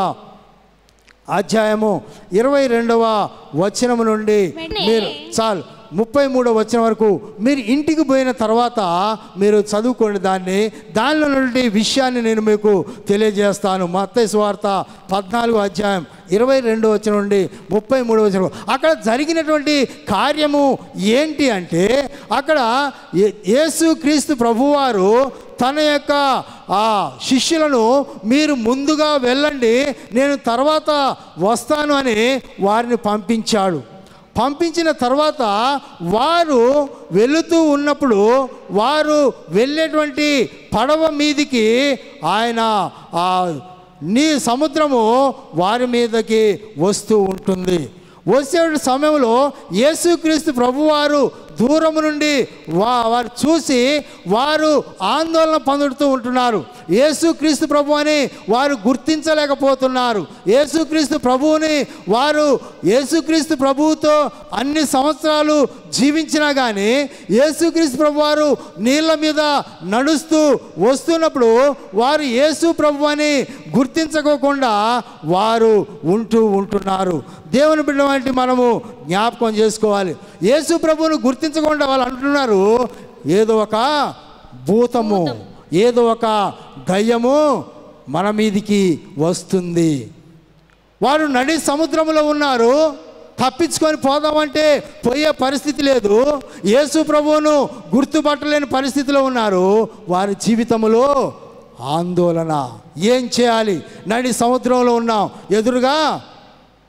అధ్యాయము ఇరవై రెండవ వచనము నుండి మీరు చాలు ముప్పై మూడవ వచనం వరకు మీరు ఇంటికి పోయిన తర్వాత మీరు చదువుకోండి దాన్ని దానిలో నుండి విషయాన్ని నేను మీకు తెలియజేస్తాను మత్తయి సువార్త పద్నాలుగో అధ్యాయం ఇరవై రెండు వచ్చిన నుండి ముప్పై మూడు వచ్చిన అక్కడ జరిగినటువంటి కార్యము ఏంటి అంటే అక్కడ ఏ- యేసు క్రీస్తు ప్రభువారు తన యొక్క ఆ శిష్యులను మీరు ముందుగా వెళ్ళండి నేను తర్వాత వస్తాను అని వారిని పంపించాడు పంపించిన తర్వాత వారు వెళుతూ ఉన్నప్పుడు వారు వెళ్ళేటువంటి పడవ మీదికి ఆయన ఆ నీ సముద్రము వారి మీదకి వస్తూ ఉంటుంది వచ్చే సమయంలో యేసుక్రీస్తు ప్రభువారు దూరము నుండి వా వారు చూసి వారు ఆందోళన పొందుతూ ఉంటున్నారు యేసుక్రీస్తు ప్రభు అని వారు గుర్తించలేకపోతున్నారు యేసుక్రీస్తు ప్రభువుని వారు యేసుక్రీస్తు ప్రభువుతో అన్ని సంవత్సరాలు జీవించినా కానీ యేసుక్రీస్తు ప్రభు వారు నీళ్ళ మీద నడుస్తూ వస్తున్నప్పుడు వారు యేసు ప్రభు అని గుర్తించకోకుండా వారు ఉంటూ ఉంటున్నారు దేవుని బిడ్డ వంటి మనము జ్ఞాపకం చేసుకోవాలి యేసు ప్రభువును గుర్తించకుండా వాళ్ళు అంటున్నారు ఏదో ఒక భూతము ఏదో ఒక దయ్యము మన మీదికి వస్తుంది వారు నడి సముద్రంలో ఉన్నారు తప్పించుకొని పోదామంటే పోయే పరిస్థితి లేదు యేసు ప్రభువును గుర్తుపట్టలేని పరిస్థితిలో ఉన్నారు వారి జీవితంలో ఆందోళన ఏం చేయాలి నడి సముద్రంలో ఉన్నాం ఎదురుగా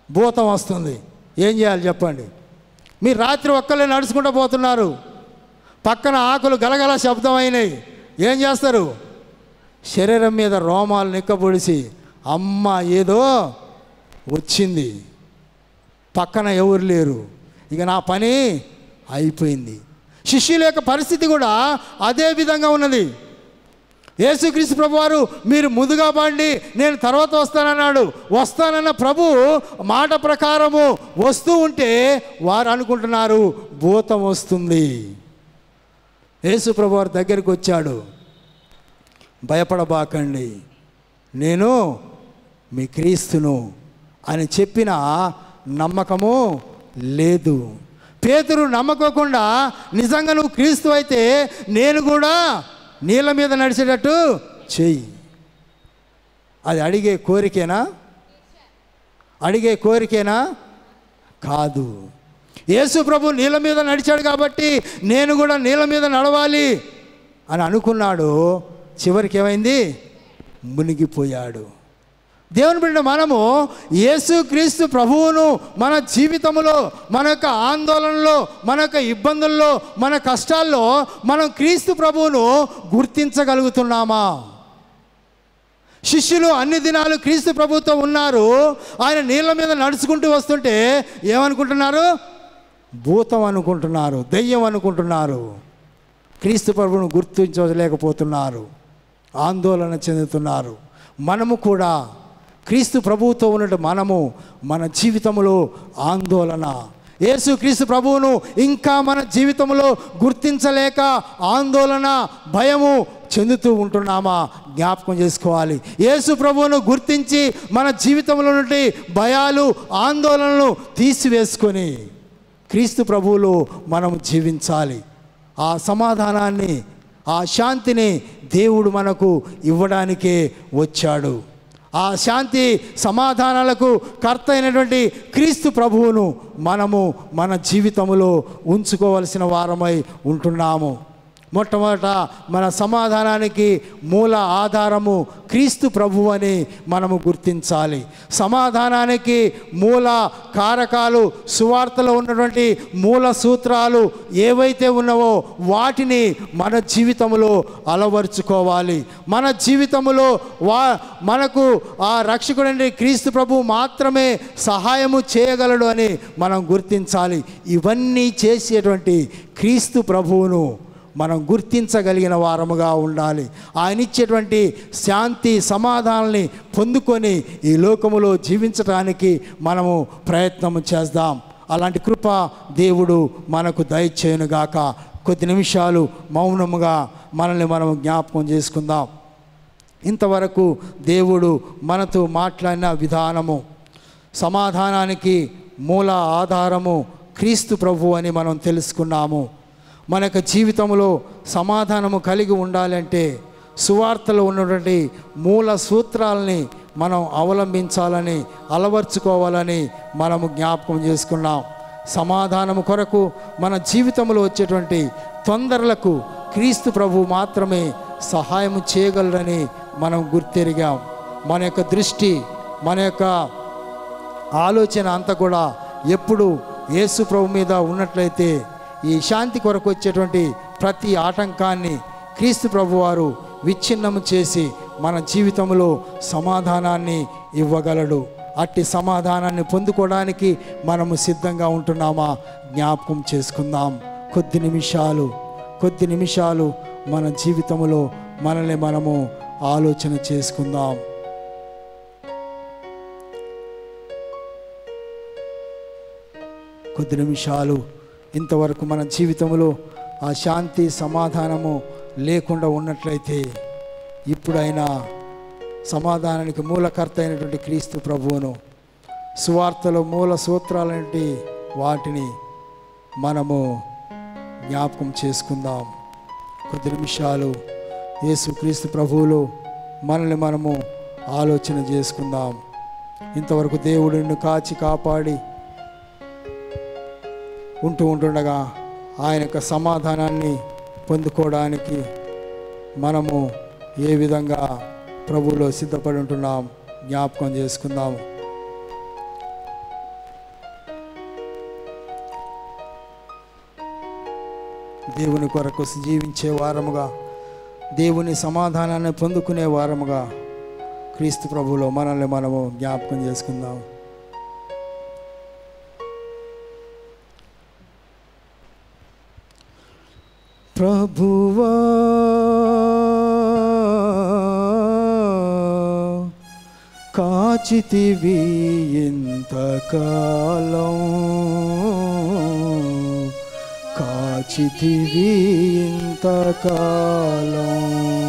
భూతం వస్తుంది ఏం చేయాలి చెప్పండి మీరు రాత్రి ఒక్కళ్ళే నడుచుకుంటూ పోతున్నారు పక్కన ఆకులు గలగల శబ్దం అయినాయి ఏం చేస్తారు శరీరం మీద రోమాలు నిక్కబొడిసి అమ్మ ఏదో వచ్చింది పక్కన ఎవరు లేరు ఇక నా పని అయిపోయింది శిష్యుల యొక్క పరిస్థితి కూడా అదే విధంగా ఉన్నది యేసుక్రీస్తు ప్రభు వారు మీరు ముందుగా బండి నేను తర్వాత వస్తానన్నాడు వస్తానన్న ప్రభు మాట ప్రకారము వస్తూ ఉంటే వారు అనుకుంటున్నారు భూతం వస్తుంది యేసు ప్రభు వారి దగ్గరికి వచ్చాడు భయపడబాకండి నేను మీ క్రీస్తును అని చెప్పిన నమ్మకము లేదు పేతురు నమ్మకోకుండా నిజంగా నువ్వు క్రీస్తు అయితే నేను కూడా నీళ్ళ మీద నడిచేటట్టు చెయ్యి అది అడిగే కోరికేనా అడిగే కోరికేనా కాదు యేసు ప్రభు నీళ్ళ మీద నడిచాడు కాబట్టి నేను కూడా నీళ్ళ మీద నడవాలి అని అనుకున్నాడు చివరికి ఏమైంది మునిగిపోయాడు దేవుని బిడ్డ మనము యేసుక్రీస్తు ప్రభువును మన జీవితంలో మన యొక్క ఆందోళనలో మన యొక్క ఇబ్బందుల్లో మన కష్టాల్లో మనం క్రీస్తు ప్రభువును గుర్తించగలుగుతున్నామా శిష్యులు అన్ని దినాలు క్రీస్తు ప్రభుతో ఉన్నారు ఆయన నీళ్ళ మీద నడుచుకుంటూ వస్తుంటే ఏమనుకుంటున్నారు భూతం అనుకుంటున్నారు దెయ్యం అనుకుంటున్నారు క్రీస్తు ప్రభువును గుర్తించలేకపోతున్నారు ఆందోళన చెందుతున్నారు మనము కూడా క్రీస్తు ప్రభువుతో ఉన్నట్టు మనము మన జీవితంలో ఆందోళన యేసు క్రీస్తు ప్రభువును ఇంకా మన జీవితంలో గుర్తించలేక ఆందోళన భయము చెందుతూ ఉంటున్నామా జ్ఞాపకం చేసుకోవాలి యేసు ప్రభువును గుర్తించి మన జీవితంలో నుండి భయాలు ఆందోళనలు తీసివేసుకొని క్రీస్తు ప్రభువులో మనం జీవించాలి ఆ సమాధానాన్ని ఆ శాంతిని దేవుడు మనకు ఇవ్వడానికే వచ్చాడు ఆ శాంతి సమాధానాలకు కర్త అయినటువంటి క్రీస్తు ప్రభువును మనము మన జీవితంలో ఉంచుకోవలసిన వారమై ఉంటున్నాము మొట్టమొదట మన సమాధానానికి మూల ఆధారము క్రీస్తు ప్రభు అని మనము గుర్తించాలి సమాధానానికి మూల కారకాలు సువార్తలో ఉన్నటువంటి మూల సూత్రాలు ఏవైతే ఉన్నావో వాటిని మన జీవితంలో అలవరుచుకోవాలి మన జీవితంలో వా మనకు ఆ రక్షకుడండి క్రీస్తు ప్రభు మాత్రమే సహాయము చేయగలడు అని మనం గుర్తించాలి ఇవన్నీ చేసేటువంటి క్రీస్తు ప్రభువును మనం గుర్తించగలిగిన వారముగా ఉండాలి ఆయన ఇచ్చేటువంటి శాంతి సమాధానాన్ని పొందుకొని ఈ లోకములో జీవించడానికి మనము ప్రయత్నం చేద్దాం అలాంటి కృప దేవుడు మనకు దయచేయునుగాక కొద్ది నిమిషాలు మౌనముగా మనల్ని మనం జ్ఞాపకం చేసుకుందాం ఇంతవరకు దేవుడు మనతో మాట్లాడిన విధానము సమాధానానికి మూల ఆధారము క్రీస్తు ప్రభు అని మనం తెలుసుకున్నాము మన యొక్క జీవితంలో సమాధానము కలిగి ఉండాలంటే సువార్తలో ఉన్నటువంటి మూల సూత్రాలని మనం అవలంబించాలని అలవర్చుకోవాలని మనము జ్ఞాపకం చేసుకున్నాం సమాధానము కొరకు మన జీవితంలో వచ్చేటువంటి తొందరలకు క్రీస్తు ప్రభు మాత్రమే సహాయం చేయగలరని మనం గుర్తెరిగాం మన యొక్క దృష్టి మన యొక్క ఆలోచన అంతా కూడా ఎప్పుడు యేసు ప్రభు మీద ఉన్నట్లయితే ఈ శాంతి కొరకు వచ్చేటువంటి ప్రతి ఆటంకాన్ని క్రీస్తు ప్రభువారు విచ్ఛిన్నము చేసి మన జీవితంలో సమాధానాన్ని ఇవ్వగలడు అట్టి సమాధానాన్ని పొందుకోవడానికి మనము సిద్ధంగా ఉంటున్నామా జ్ఞాపకం చేసుకుందాం కొద్ది నిమిషాలు కొద్ది నిమిషాలు మన జీవితంలో మనల్ని మనము ఆలోచన చేసుకుందాం కొద్ది నిమిషాలు ఇంతవరకు మన జీవితంలో ఆ శాంతి సమాధానము లేకుండా ఉన్నట్లయితే ఇప్పుడైనా సమాధానానికి మూలకర్త అయినటువంటి క్రీస్తు ప్రభువును సువార్తలో మూల సూత్రాలంటి వాటిని మనము జ్ఞాపకం చేసుకుందాం కొద్ది నిమిషాలు యేసు క్రీస్తు ప్రభువులు మనల్ని మనము ఆలోచన చేసుకుందాం ఇంతవరకు దేవుడు నిన్ను కాచి కాపాడి ఉంటూ ఉంటుండగా ఆయన యొక్క సమాధానాన్ని పొందుకోవడానికి మనము ఏ విధంగా ప్రభువులో సిద్ధపడి ఉంటున్నాం జ్ఞాపకం చేసుకుందాము దేవుని కొరకు జీవించే వారముగా దేవుని సమాధానాన్ని పొందుకునే వారముగా క్రీస్తు ప్రభువులో మనల్ని మనము జ్ఞాపకం చేసుకుందాం ప్రభువా కాచితివి ఇంతకాలం కాచితివి ఇంతకాలం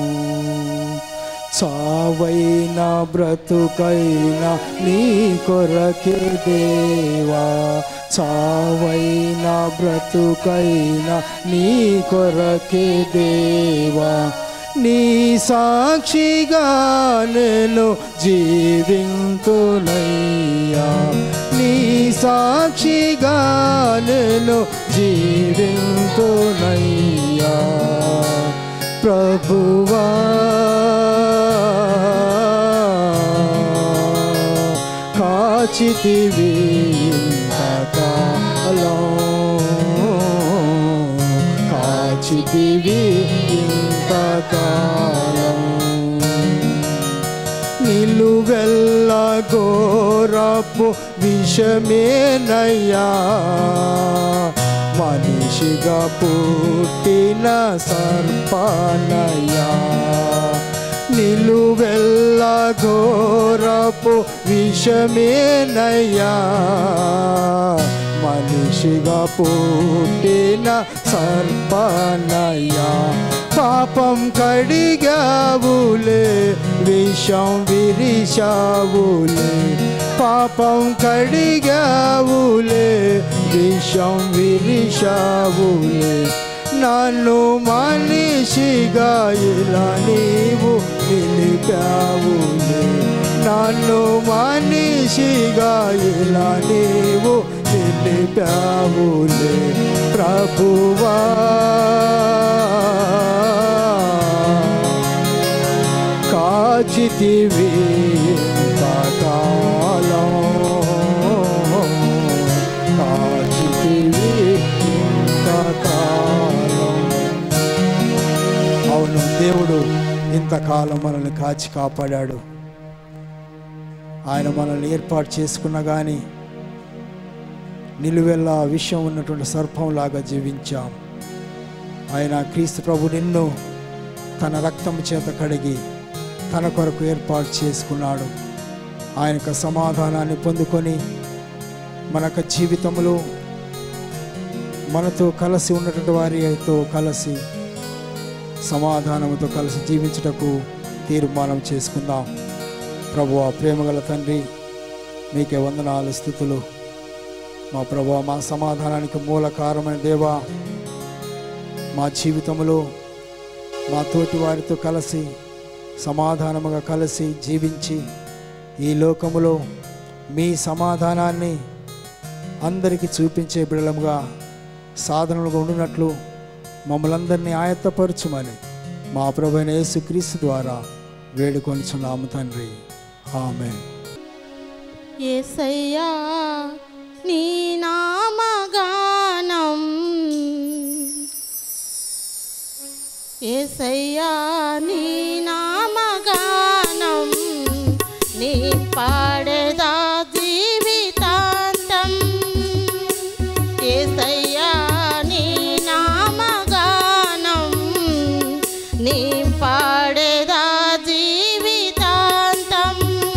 చావైన బ్రతుకైన నీ కొరకే దేవా చావైన బ్రతుకైన నీ కొరకే దేవా నీ సాక్షిగా నేను జీవింతునయ్యా నీ సాక్షిగా నేను జీవింతునయ్యా ప్రభువా కాచితివి ఇంతకాలం కాచితివి ఇంతకాలం నిలువెల్ల ఘోరపు విషమేనయ్యా మనిషిగా పుట్టిన సర్పనయ్యా నిలువెల్ల ఘోరపు విషమేనయ్యా మనిషిగా పుట్టిన సర్పనయ్యా పాపం కడిగావులే విషం విరిశావులే పాపం కడిగావులే విషం విరిశావులే నన్ను మనిషిగా ఇలా నీవు నిలిపావులే నన్ను మనిషిగా ఇలా నీవు నిలిపావులే ప్రభువా కాచితివి కాలం కాచితివి ఇంతకాలం అవును దేవుడు ఇంతకాలం మనల్ని కాచి కాపాడాడు ఆయన మనల్ని ఏర్పాటు చేసుకున్న కానీ నిలువెల్లా విషయం ఉన్నటువంటి సర్పంలాగా జీవించాం ఆయన క్రీస్తు ప్రభు నిన్ను తన రక్తం చేత కడిగి తన కొరకు ఏర్పాటు చేసుకున్నాడు ఆయన యొక్క సమాధానాన్ని పొందుకొని మన యొక్క జీవితంలో మనతో కలిసి ఉన్నటువంటి వారితో కలిసి సమాధానంతో కలిసి జీవించుటకు తీర్మానం చేసుకుందాం ప్రభు ప్రేమగల తండ్రి మీకే వందనాలు స్థుతులు మా ప్రభు మా సమాధానానికి మూల కారణమైన దేవా మా జీవితంలో మా తోటి వారితో కలిసి సమాధానముగా కలిసి జీవించి ఈ లోకములో మీ సమాధానాన్ని అందరికీ చూపించే బిడలముగా సాధనలుగా ఉండినట్లు మమ్మల్ని అందరినీ ఆయత్తపరచుమని మా ప్రభుైన యేసుక్రీస్తు ద్వారా వేడుకొనిచున్నాము తండ్రి ఆమె ఏసయ్యా నీ నామగానం ఏసయ్యా నీ నామగానం నీ పాడేదా జీవితాంతం ఏసయ్యా నీ నామగానం నీ పాడేదా జీవితాంతం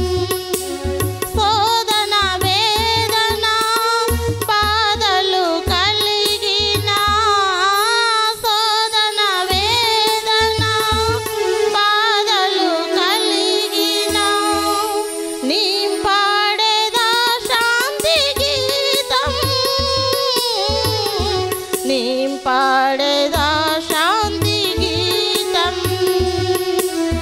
శోధన వేదన బాధలు కలిగిన శోధన వేదన బాధలు కలిగిన నీ పాడేదా శాంతి గీతం నీ పాడేదా శాంతి గీతం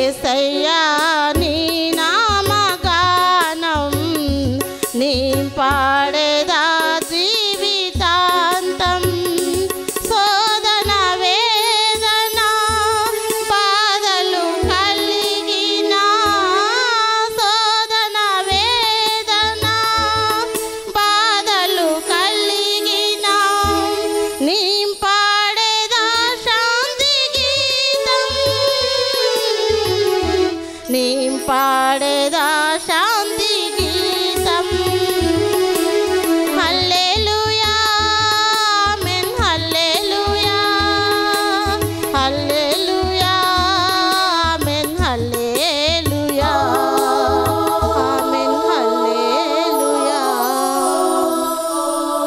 ఏసయ్యా నీ నామగానం నీ పాడేదా జీవితాంతం శోధన వేదన బాధలు కలిగిన శోధన వేదన బాధలు కలిగిన నీ పాడేదా శాంతి గీతం నీ పాడేదా శాంతి